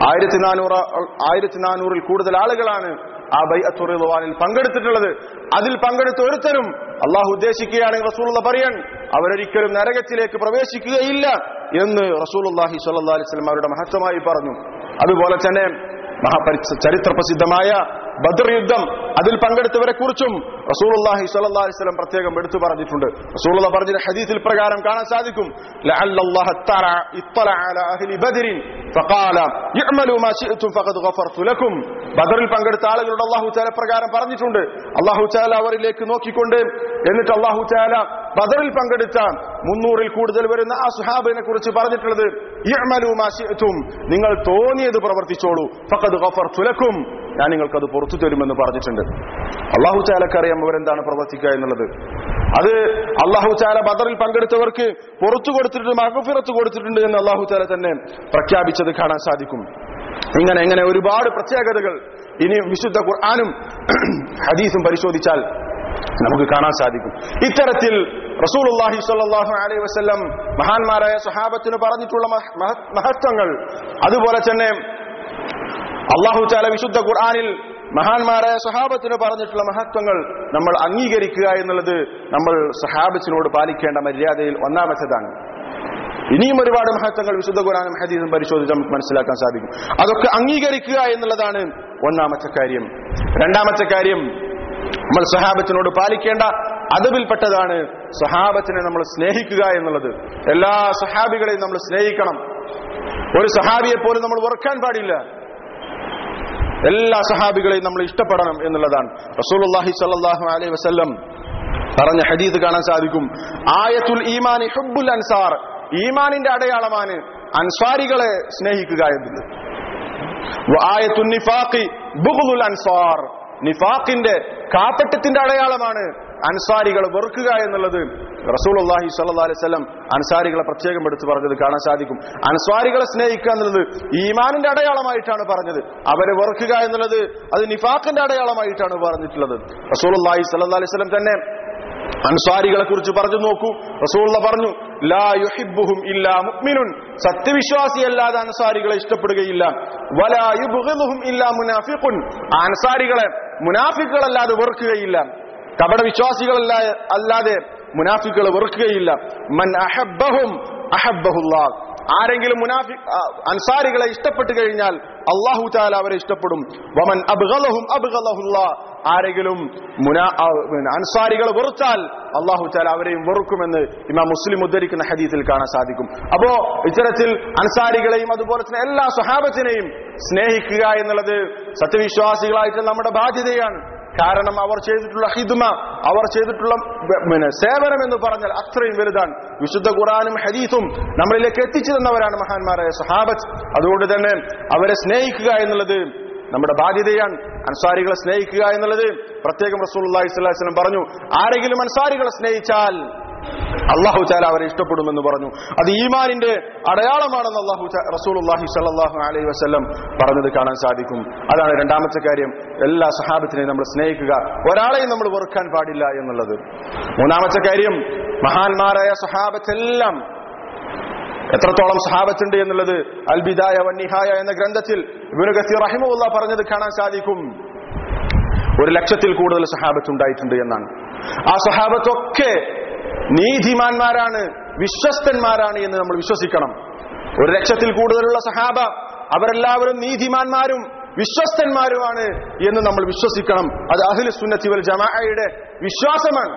1400 1400 ൽ കൂടുതൽ ആളുകളാണ് ആ ബൈഅത്തുർ റിദ്വാനിൽ പങ്കെടുത്തിട്ടുള്ളത് അതിൽ പങ്കെടുത്ത ഒരുത്തരും അള്ളാഹു ഉദ്ദേശിക്കുകയാണെങ്കിൽ റസൂലുള്ള പറയാൻ അവരൊരിക്കലും നരകത്തിലേക്ക് പ്രവേശിക്കുകയില്ല എന്ന് റസൂലുള്ളാഹി സ്വല്ലല്ലാഹി അലൈഹി വസല്ലം അവരുടെ മഹത്വമായി പറഞ്ഞു അതുപോലെ തന്നെ മഹാപരി ചരിത്ര പ്രസിദ്ധമായ ബദർ യുദ്ധം അതിൽ പങ്കെടുത്തവരെ കുറിച്ചും റസൂലുള്ളാഹി സ്വല്ലല്ലാഹി അലൈഹി വസല്ലം പ്രത്യേകം എടുത്തു പറഞ്ഞിട്ടുണ്ട് റസൂലുള്ള പറഞ്ഞ ഹദീസിൽ പ്രകാരം കാണാൻ സാധിക്കും ലഅല്ലല്ലാഹ തആല ഇത്തല അലാ അഹ്ലി ബദരിൻ ഫഖാല ഇഅ്മലു മാ ശിഅ്തും ഫഖദ് ഗഫർതു ലക്കും ബദറിൽ പങ്കെടുത്ത ആളുകളോട് അല്ലാഹു തആല പ്രകാരം പറഞ്ഞിട്ടുണ്ട് അല്ലാഹു തആല അവരിലേക്ക് നോക്കിക്കൊണ്ട് എന്നിട്ട് അല്ലാഹു തആല ബദറിൽ പങ്കെടുത്ത മുന്നൂറിൽ കൂടുതൽ വരുന്ന ആ സുഹാബിനെ കുറിച്ച് പറഞ്ഞിട്ടുള്ളത് ഇഅ്മലു മാ ശിഅ്തും നിങ്ങൾ തോന്നിയത് പ്രവർത്തിച്ചോളൂ ഫഖദ് ഗഫർതു ലക്കും ഞാൻ നിങ്ങൾക്കത് പുറത്തു തരുമെന്ന് പറഞ്ഞിട്ടുണ്ട് അള്ളാഹു ചാലക്കറിയാം അവരെന്താണ് പ്രവർത്തിക്കുക എന്നുള്ളത് അത് അള്ളാഹു ചാല ബദറിൽ പങ്കെടുത്തവർക്ക് പുറത്തു കൊടുത്തിട്ടുണ്ട് മകഫിറത്ത് കൊടുത്തിട്ടുണ്ട് എന്ന് അള്ളാഹു ചാല തന്നെ പ്രഖ്യാപിച്ചത് കാണാൻ സാധിക്കും ഇങ്ങനെ ഇങ്ങനെ ഒരുപാട് പ്രത്യേകതകൾ ഇനി വിശുദ്ധ ഖുർആാനും ഹദീസും പരിശോധിച്ചാൽ നമുക്ക് കാണാൻ സാധിക്കും ഇത്തരത്തിൽ റസൂലുള്ളാഹി സ്വല്ലല്ലാഹു അലൈഹി വസല്ലം മഹാന്മാരായ സഹാബത്തിന് പറഞ്ഞിട്ടുള്ള മഹ- മഹ- മഹത്വങ്ങൾ അതുപോലെ തന്നെ അള്ളാഹു ചാല വിശുദ്ധ ഖുർആനിൽ മഹാന്മാരായ സഹാബത്തിന് പറഞ്ഞിട്ടുള്ള മഹത്വങ്ങൾ നമ്മൾ അംഗീകരിക്കുക എന്നുള്ളത് നമ്മൾ സഹാബത്തിനോട് പാലിക്കേണ്ട മര്യാദയിൽ ഒന്നാമത്തേതാണ് ഇനിയും ഒരുപാട് മഹത്വങ്ങൾ വിശുദ്ധ ഖുർആനും ഹദീസും പരിശോധിച്ച് നമുക്ക് മനസ്സിലാക്കാൻ സാധിക്കും അതൊക്കെ അംഗീകരിക്കുക എന്നുള്ളതാണ് ഒന്നാമത്തെ കാര്യം രണ്ടാമത്തെ കാര്യം നമ്മൾ സഹാബത്തിനോട് പാലിക്കേണ്ട അതവിൽപ്പെട്ടതാണ് സഹാബത്തിനെ നമ്മൾ സ്നേഹിക്കുക എന്നുള്ളത് എല്ലാ സഹാബികളെയും നമ്മൾ സ്നേഹിക്കണം ഒരു സഹാബിയെ പോലും നമ്മൾ വെറുക്കാൻ പാടില്ല എല്ലാ സഹാബികളെയും നമ്മൾ ഇഷ്ടപ്പെടണം എന്നുള്ളതാണ് റസൂലുള്ളാഹി സ്വല്ലല്ലാഹു അലൈഹി വസല്ലം പറഞ്ഞ ഹദീസ് കാണാൻ സാധിക്കും ആയത്തുൽ ഈമാനി ഹുബ്ബുൽ അൻസാർ ഈമാനിന്റെ അടയാളമാണ് അൻസാരികളെ സ്നേഹിക്കുക എന്നത് ആയത്തുൽ നിഫാഖി ബുഗ്ദുൽ അൻസാർ നിഫാഖിന്റെ കാപ്പറ്റത്തിന്റെ അടയാളമാണ് അൻസാരികളെ വെറുക്കുക എന്നുള്ളത് റസൂലുള്ളാഹി സ്വല്ലല്ലാഹി അലൈഹി വസല്ലം അൻസാരികളെ പ്രത്യേകം എടുത്തു പറഞ്ഞത് കാണാൻ സാധിക്കും അൻസാരികളെ സ്നേഹിക്കുക എന്നുള്ളത് ഈമാനിന്റെ അടയാളമായിട്ടാണ് പറഞ്ഞത് അവരെ വെറുക്കുക എന്നുള്ളത് അത് നിഫാഖിന്റെ അടയാളമായിട്ടാണ് പറഞ്ഞിട്ടുള്ളത് റസൂലുള്ളാഹി സ്വല്ലല്ലാഹി അലൈഹി വസല്ലം തന്നെ അൻസാരികളെ കുറിച്ച് പറഞ്ഞു നോക്കൂ റസൂള്ള പറഞ്ഞു ലാ യുഹിബ്ബുഹും ഇല്ലാ മുഅ്മിനുൻ സത്യവിശ്വാസിയല്ലാതെ അൻസാരികളെ ഇഷ്ടപ്പെടുകയില്ല വലാ യുബ്ഗിദുഹും ഇല്ലാ മുനാഫിഖുൻ ആ അൻസാരികളെ മുനാഫിക്കുകളല്ലാതെ വെറുക്കുകയില്ല കപട വിശ്വാസികളല്ല അല്ലാതെ മുനാഫിക്കുകളെ വെറുക്കുകയില്ല മൻ അഹബ്ബഹും അഹബ്ബഹുല്ലാ ആരെങ്കിലും മുനാഫി ആ, അൻസാരികളെ ഇഷ്ടപ്പെട്ടു കഴിഞ്ഞാൽ അള്ളാഹു താല അവരെ ഇഷ്ടപ്പെടും വമൻ അബ്ഗലഹും അബ്ഗലഹുല്ലാ ആരെങ്കിലും മുനാ ആ, പിന്നെ അൻസാരികളെ വെറുത്താൽ അള്ളാഹു താല അവരെയും വെറുക്കുമെന്ന് ഇമാം മുസ്ലിം ഉദ്ധരിക്കുന്ന ഹദീസിൽ കാണാൻ സാധിക്കും അപ്പോ ഇത്തരത്തിൽ അൻസാരികളെയും അതുപോലെ തന്നെ എല്ലാ സ്വഹാബത്തിനെയും സ്നേഹിക്കുക എന്നുള്ളത് സത്യവിശ്വാസികളായിട്ട് നമ്മുടെ ബാധ്യതയാണ് കാരണം അവർ ചെയ്തിട്ടുള്ള ഹിദ്മ അവർ ചെയ്തിട്ടുള്ള ബ- പിന്നെ സേവനം എന്ന് പറഞ്ഞാൽ അത്രയും വലുതാണ് വിശുദ്ധ ഖുറാനും ഹദീസും നമ്മളിലേക്ക് എത്തിച്ചു തന്നവരാണ് മഹാന്മാരായ സഹാബത്ത് അതുകൊണ്ട് തന്നെ അവരെ സ്നേഹിക്കുക എന്നുള്ളത് നമ്മുടെ ബാധ്യതയാണ് അൻസാരികളെ സ്നേഹിക്കുക എന്നുള്ളത് പ്രത്യേകം റസൂൽ അള്ളാഹി സ്വലം പറഞ്ഞു ആരെങ്കിലും അൻസാരികളെ സ്നേഹിച്ചാൽ അള്ളാഹു ചാല അവരെ ഇഷ്ടപ്പെടുമെന്ന് പറഞ്ഞു അത് ഈമാനിന്റെ അടയാളമാണെന്ന് അള്ളാഹു റസൂൽ അള്ളാഹി സല്ലാഹു അലൈഹി വസ്ല്ലം പറഞ്ഞത് കാണാൻ സാധിക്കും അതാണ് രണ്ടാമത്തെ കാര്യം എല്ലാ സഹാബത്തിനെയും നമ്മൾ സ്നേഹിക്കുക ഒരാളെയും നമ്മൾ വെറുക്കാൻ പാടില്ല എന്നുള്ളത് മൂന്നാമത്തെ കാര്യം മഹാന്മാരായ സഹാബത്തെല്ലാം എത്രത്തോളം സഹാബത്തുണ്ട് എന്നുള്ളത് അൽബിദായ വന്നിഹായ എന്ന ഗ്രന്ഥത്തിൽ ഇബ്നു കസീർ റഹിമുല്ല പറഞ്ഞത് കാണാൻ സാധിക്കും ഒരു ലക്ഷത്തിൽ കൂടുതൽ സഹാബത്ത് ഉണ്ടായിട്ടുണ്ട് എന്നാണ് ആ സഹാബത്തൊക്കെ നീതിമാന്മാരാണ് വിശ്വസ്തന്മാരാണ് എന്ന് നമ്മൾ വിശ്വസിക്കണം ഒരു ലക്ഷത്തിൽ കൂടുതലുള്ള സഹാബ അവരെല്ലാവരും നീതിമാന്മാരും വിശ്വസ്തന്മാരുമാണ് എന്ന് നമ്മൾ വിശ്വസിക്കണം അത് അഹ്ലു സുന്നത്തി വൽ ജമാഅയുടെ വിശ്വാസമാണ്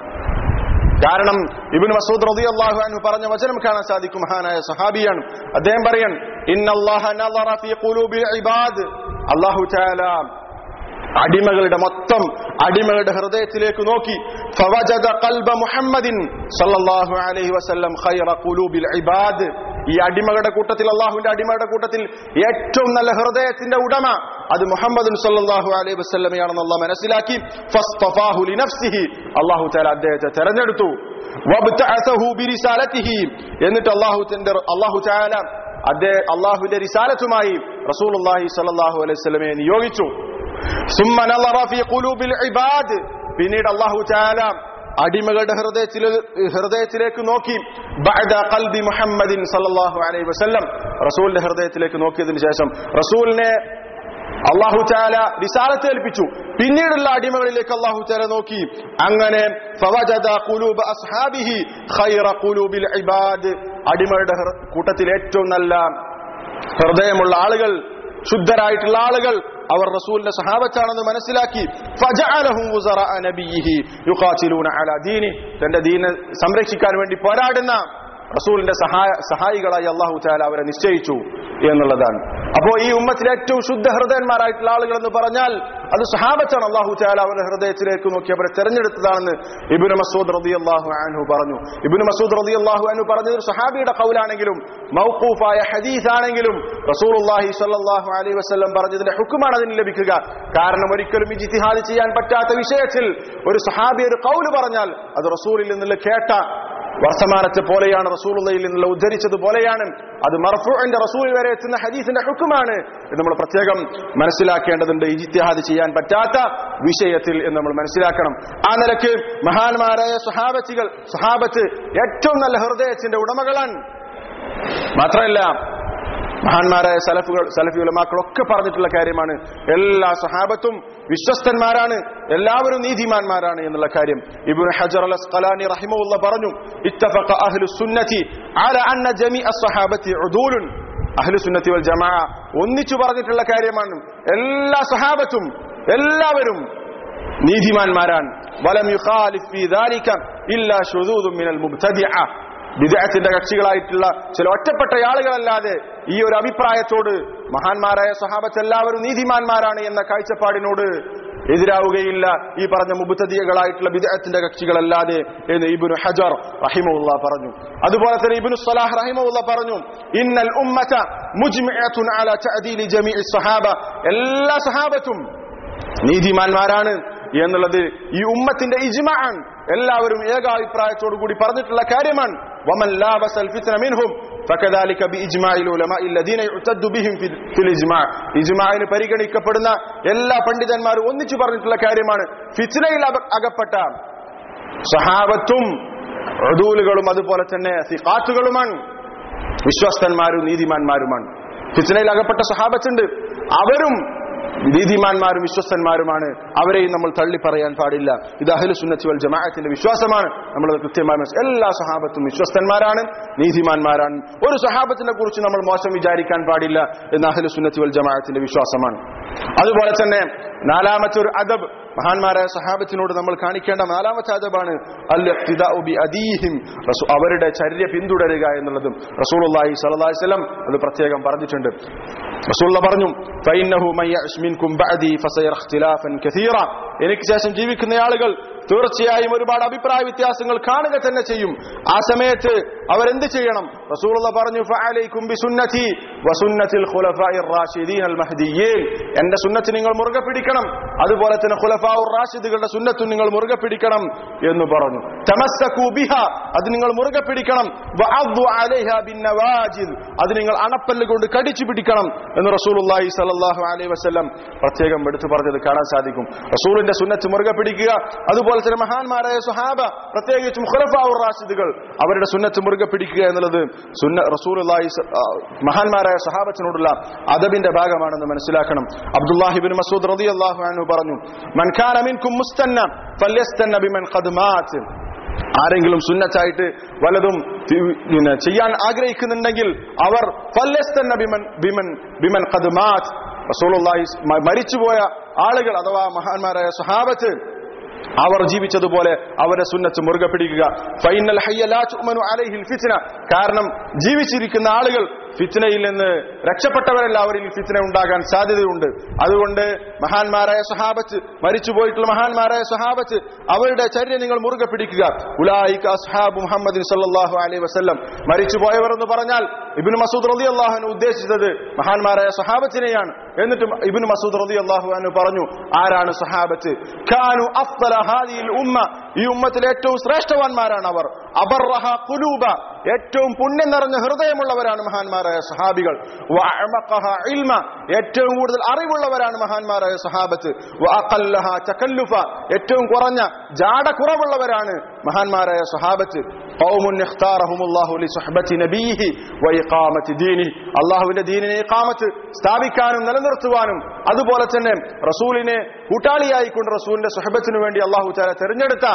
കാരണം ഇബ്നു മസൂദ് റളിയല്ലാഹു അൻഹു പറഞ്ഞ വചനം കാണാൻ സാധിക്കും മഹാനായ സഹാബിയാണ് അദ്ദേഹം പറയാൻ ഇന്നല്ലാഹ നളറ ഫീ ഖുലൂബിൽ ഇബാദ് അല്ലാഹു തആല അടിമകളുടെ മൊത്തം അടിമകളുടെ ഹൃദയത്തിലേക്ക് നോക്കി ഫവജദ ഖൽബ മുഹമ്മദിൻ സല്ലല്ലാഹു അലൈഹി വസല്ലം ഖൈറ ഖുലൂബിൽ ഇബാദ് ഈ അടിമകളുടെ കൂട്ടത്തിൽ അള്ളാഹുവിന്റെ അടിമകളുടെ കൂട്ടത്തിൽ ഏറ്റവും നല്ല ഹൃദയത്തിന്റെ ഉടമ അത് മുഹമ്മദ് സല്ലല്ലാഹു അലൈഹി വസല്ലമയാണെന്ന് അള്ളാഹ് മനസ്സിലാക്കി ഫസ്തഫാഹു ലിനഫ്സിഹി അള്ളാഹു തആല അദ്ദേഹത്തെ തെരഞ്ഞെടുത്തു വബ്തഅസഹു ബിരിസാലതിഹി എന്നിട്ട് അള്ളാഹു അള്ളാഹു തആല അദ്ദേഹം അള്ളാഹുവിന്റെ റിസാലത്തുമായി റസൂലുള്ളാഹി സ്വല്ലല്ലാഹു അലൈഹി വസല്ലമയെ നിയോഗിച്ചു സുമ്മ നളറ ഫീ ഖുലൂബിൽ ഇബാദ് പിന്നീട് അല്ലാഹു തആല അടിമകളുടെ ഹൃദയത്തിൽ ഹൃദയത്തിലേക്ക് നോക്കി ബഅദ ഖൽബി മുഹമ്മദിൻ സല്ലല്ലാഹു അലൈഹി വസല്ലം റസൂലിന്റെ ഹൃദയത്തിലേക്ക് നോക്കിയതിനു ശേഷം റസൂലിനെ അള്ളാഹു ചാല റിസാലത്ത് ഏൽപ്പിച്ചു പിന്നീടുള്ള അടിമകളിലേക്ക് അള്ളാഹു ചാല നോക്കി അങ്ങനെ ഫവജദ ഖുലൂബ അസ്ഹാബിഹി ഖൈറ ഖുലൂബിൽ ഇബാദ് അടിമകളുടെ ഹൃ- കൂട്ടത്തിൽ ഏറ്റവും നല്ല ഹൃദയമുള്ള ആളുകൾ ശുദ്ധരായിട്ടുള്ള ആളുകൾ അവർ റസൂലിന്റെ സഹാബത്താണെന്ന് മനസ്സിലാക്കി ഫജഅലഹും വുസറാഅ നബിയിഹി യുഖാതിലൂന അലാ ദീനി തന്റെ ദീനെ സംരക്ഷിക്കാൻ വേണ്ടി പോരാടുന്ന റസൂലിന്റെ സഹായ സഹായികളായി അള്ളാഹു താല അവരെ നിശ്ചയിച്ചു എന്നുള്ളതാണ് അപ്പോ ഈ ഉമ്മത്തിലെ ഏറ്റവും ശുദ്ധ ഹൃദയന്മാരായിട്ടുള്ള ആളുകൾ എന്ന് പറഞ്ഞാൽ അത് സഹാബത്താണ് അള്ളാഹു താല അവരുടെ ഹൃദയത്തിലേക്ക് നോക്കി അവരെ തെരഞ്ഞെടുത്തതാണെന്ന് ഇബുന് മസൂദ് റതി അള്ളാഹു അൻഹു പറഞ്ഞു ഇബുന് മസൂദ് റതി അള്ളാഹു അൻഹു പറഞ്ഞത് ഒരു സഹാബിയുടെ കൗലാണെങ്കിലും മൗഖൂഫായ ഹദീസ് ആണെങ്കിലും റസൂലുള്ളാഹി സ്വല്ലല്ലാഹു അലൈഹി വസല്ലം പറഞ്ഞതിന്റെ ഹുക്കുമാണ് അതിന് ലഭിക്കുക കാരണം ഒരിക്കലും ഇജിത്തിഹാദ് ചെയ്യാൻ പറ്റാത്ത വിഷയത്തിൽ ഒരു സഹാബി ഒരു കൗല് പറഞ്ഞാൽ അത് റസൂലിൽ നിന്നുള്ള കേട്ട വർത്തമാനത്തെ പോലെയാണ് റസൂലുള്ളയിൽ നിന്നുള്ള ഉദ്ധരിച്ചത് പോലെയാണ് അത് മർഫുവിന്റെ റസൂൽ വരെ എത്തുന്ന ഹദീസിന്റെ ഹുക്കുമാണ് ഇത് നമ്മൾ പ്രത്യേകം മനസ്സിലാക്കേണ്ടതുണ്ട് ഇജിത്തിഹാദ് ചെയ്യാൻ പറ്റാത്ത വിഷയത്തിൽ എന്ന് നമ്മൾ മനസ്സിലാക്കണം ആ നിലയ്ക്ക് മഹാന്മാരായ സഹാബത്തികൾ സഹാബത്ത് ഏറ്റവും നല്ല ഹൃദയത്തിന്റെ ഉടമകളാണ് മാത്രമല്ല മഹാന്മാരായ സലഫുകൾ സലഫി ഉലമാക്കളൊക്കെ പറഞ്ഞിട്ടുള്ള കാര്യമാണ് എല്ലാ സഹാബത്തും വിശ്വസ്തന്മാരാണ് എല്ലാവരും നീതിമാന്മാരാണ് എന്നുള്ള കാര്യം ഇബ്നു ഹജർ അൽ അസ്ഖലാനി റഹിമഹുള്ള പറഞ്ഞു ഇത്തഫഖ അഹ്ലു സുന്നതി അല അന്ന ജമീഅ സഹാബത്തി ഉദൂലുൻ അഹ്ലു സുന്നത്തി വൽ ജമാഅ ഒന്നിച്ചു പറഞ്ഞിട്ടുള്ള കാര്യമാണ് എല്ലാ സഹാബത്തും എല്ലാവരും നീതിമാന്മാരാണ് വലം യുഖാലിഫ് ഫീ ദാലിക ഇല്ലാ ശുദൂദും മിനൽ മുബ്തദിഅ വിദേഹത്തിന്റെ കക്ഷികളായിട്ടുള്ള ചില ഒറ്റപ്പെട്ട ആളുകളല്ലാതെ ഈ ഒരു അഭിപ്രായത്തോട് മഹാന്മാരായ സഹാബത്ത് എല്ലാവരും നീതിമാന്മാരാണ് എന്ന കാഴ്ചപ്പാടിനോട് എതിരാവുകയില്ല ഈ പറഞ്ഞ മുബുത്തതികളായിട്ടുള്ള വിദേഹത്തിന്റെ കക്ഷികളല്ലാതെ എന്ന് ഇബിനു ഹജർ റഹിമുല്ല പറഞ്ഞു അതുപോലെ തന്നെ ഇബിനു സലാഹ് റഹിമുല്ല പറഞ്ഞു ഇന്നൽ ഉമ്മത മുജ്മിഅത്തുൻ അലാ തഅദീലി ജമീഇ സഹാബ എല്ലാ സഹാബത്തും നീതിമാന്മാരാണ് എന്നുള്ളത് ഈ ഉമ്മത്തിന്റെ ഇജ്മാൻ എല്ലാവരും ഏകാഭിപ്രായത്തോടു കൂടി പറഞ്ഞിട്ടുള്ള കാര്യമാണ് വമൻ ലാബസൽ ഫിത്ന മിൻഹും فكذلك باجماع العلماء الذين يعتد بهم في في الاجماع ഇജ്മാഇന് പരിഗണിക്കപ്പെടുന്ന എല്ലാ പണ്ഡിതന്മാരും ഒന്നിച്ചു പറഞ്ഞിട്ടുള്ള കാര്യമാണ് ഫിത്നയിൽ അക- അകപ്പെട്ട സഹാബത്തും ഉദൂലുകളും അതുപോലെ തന്നെ സിഖാത്തുകളുമാണ് വിശ്വസ്തന്മാരും നീതിമാന്മാരുമാണ് ഫിത്നയിൽ അകപ്പെട്ട സഹാബത്തുണ്ട് അവരും നീതിമാന്മാരും വിശ്വസ്തന്മാരുമാണ് അവരെയും നമ്മൾ തള്ളി പറയാൻ പാടില്ല ഇത് അഹ്ലു സുന്നത്തി വൽ ജമാഅത്തിന്റെ വിശ്വാസമാണ് നമ്മൾ കൃത്യമായി മനസ്സ് എല്ലാ സഹാബത്തും വിശ്വസ്തന്മാരാണ് നീതിമാന്മാരാണ് ഒരു സഹാബത്തിനെ കുറിച്ച് നമ്മൾ മോശം വിചാരിക്കാൻ പാടില്ല എന്ന് അഹ്ലു സുന്നത്തി വൽ ജമാഅത്തിന്റെ വിശ്വാസമാണ് അതുപോലെ തന്നെ നാലാമത്തെ ഒരു അദബ് മഹാന്മാരായ സഹാബത്തിനോട് നമ്മൾ കാണിക്കേണ്ട നാലാമത്തെ അദബാണ് അൽ ഇഖ്തിദാഉ ബി അദീഹിം റസൂ- അവരുടെ ചര്യ പിന്തുടരുക എന്നുള്ളതും റസൂലുള്ളാഹി സ്വല്ലല്ലാഹി അലൈഹി വസല്ലം അത് പ്രത്യേകം പറഞ്ഞിട്ടുണ്ട് റസൂലുള്ള പറഞ്ഞു ഫൈന്നഹു മൻ യഅ്ശ് മിൻകും ബഅദി ഫസയറ ഇഖ്തിലാഫൻ കസീറ എനിക്ക് ശേഷം ജീവിക്കുന്ന ആളുകൾ തീർച്ചയായും ഒരുപാട് അഭിപ്രായ വ്യത്യാസങ്ങൾ കാണുക തന്നെ ചെയ്യും ആ സമയത്ത് അവരെന്ത് ചെയ്യണം റസൂലുള്ള പറഞ്ഞു ഫഅലൈക്കും ബിസുന്നതി വസുന്നതിൽ ഖുലഫാഇർ റാഷിദീൻ അൽ മഹ്ദിയീൻ എന്റെ സുന്നത്ത് നിങ്ങൾ മുറുകെ പിടിക്കണം അതുപോലെ തന്നെ ഖുലഫാഉർ റാഷിദുകളുടെ സുന്നത്തും നിങ്ങൾ മുറുകെ പിടിക്കണം എന്ന് പറഞ്ഞു തമസ്സകൂ ബിഹ അത് നിങ്ങൾ മുറുകെ പിടിക്കണം വഅദ്ദു അലൈഹാ ബിന്നവാജിദ് അത് നിങ്ങൾ അണപ്പല്ല് കൊണ്ട് കടിച്ചു പിടിക്കണം എന്ന് റസൂലുള്ളാഹി സ്വല്ലല്ലാഹു അലൈഹി വസല്ലം പ്രത്യേകം എടുത്തു പറഞ്ഞത് കാണാൻ സാധിക്കും റസൂലിന്റെ സുന്നത്ത് മുറുകെ പിടിക്കുക അതുപോലെ തന്നെ മഹാന്മാരായ സുഹാബ പ്രത്യേകിച്ചും ഖുലഫാഉർ റാഷിദുകൾ അവരുടെ സുന്നത്ത് മുറുകെ പിടിക്കുക എന്നുള്ളത് സുന്ന റസൂലുള്ളാഹി സ- ആ, മഹാന്മാരായ സഹാബത്തിനോടുള്ള അദബിന്റെ ഭാഗമാണെന്ന് മനസ്സിലാക്കണം അബ്ദുല്ലാഹിബിൻ മസൂദ് റളിയല്ലാഹു അൻഹു പറഞ്ഞു മൻ കാന മിൻകും മുസ്തന്ന ഫല്യസ്തന്ന ബിമൻ ഖദ് മാത് ആരെങ്കിലും സുന്നത്തായിട്ട് വലതും തി- പിന്നെ ചെയ്യാൻ ആഗ്രഹിക്കുന്നുണ്ടെങ്കിൽ അവർ ഫല്ലസ്തന്ന ബിമൻ ബിമൻ ബിമൻ ഖദ് മാത് റസൂലുള്ളാഹി മ- മരിച്ചുപോയ ആളുകൾ അഥവാ മഹാന്മാരായ സഹാബത്ത് അവർ ജീവിച്ചതുപോലെ അവരുടെ സുന്നത്ത് മുറുകെ പിടിക്കുക ഫൈനൽ ഹയ്യ ലാ തുഅ്മനു അലൈഹിൽ ഫിത്ന കാരണം ജീവിച്ചിരിക്കുന്ന ആളുകൾ ഫിത്നയിൽ നിന്ന് രക്ഷപ്പെട്ടവരല്ല അവരിൽ ഫിത്ന ഉണ്ടാകാൻ സാധ്യതയുണ്ട് അതുകൊണ്ട് മഹാന്മാരായ സഹാബത്ത് മരിച്ചുപോയിട്ടുള്ള മഹാന്മാരായ സഹാബത്ത് അവരുടെ ചര്യ നിങ്ങൾ മുറുകെ പിടിക്കുക ഉലായിക അസ്ഹാബ് മുഹമ്മദ് സല്ലല്ലാഹു അലൈഹി വസല്ലം മരിച്ചുപോയവർ എന്ന് പറഞ്ഞാൽ ഇബ്നു മസൂദ് റളിയല്ലാഹു അൻഹു ഉദ്ദേശിച്ചത് മഹാന്മാരായ സഹാബത്തിനെയാണ് എന്നിട്ടും ഇബ്നു മസൂദ് റളിയല്ലാഹു അൻഹു പറഞ്ഞു ആരാണ് സഹാബത്ത് കാനു അഫ്ദല ഹാദിഹിൽ ഉമ്മ ഈ ഉമ്മത്തിലെ ഏറ്റവും ശ്രേഷ്ഠവാന്മാരാണ് അവർ അബർറഹ ഖുലൂബ ഏറ്റവും പുണ്യം നിറഞ്ഞ ഹൃദയമുള്ളവരാണ് മഹാന്മാരായ സഹാബികൾ വഅഅമഖഹ ഇൽമ ഏറ്റവും കൂടുതൽ അറിവുള്ളവരാണ് മഹാന്മാരായ സഹാബത്ത് വഅഖല്ലഹ തകല്ലുഫ ഏറ്റവും കുറഞ്ഞ ജാട കുറവുള്ളവരാണ് മഹാന്മാരായ സഹാബത്ത് ഖൗമുൻ ഇഖ്താറഹുമുല്ലാഹു ലിസുഹ്ബത്തി നബിയിഹി വഇഖാമത്തി ദീനിഹി അല്ലാഹുവിന്റെ ദീനിനെ ഇഖാമത്ത് സ്ഥാപിക്കാനും നിലനിർത്തുവാനും അതുപോലെ തന്നെ റസൂലിനെ കൂട്ടാളിയായിക്കൊണ്ട് റസൂലിന്റെ സുഹബത്തിനു വേണ്ടി അള്ളാഹു താല തെരഞ്ഞെടുത്ത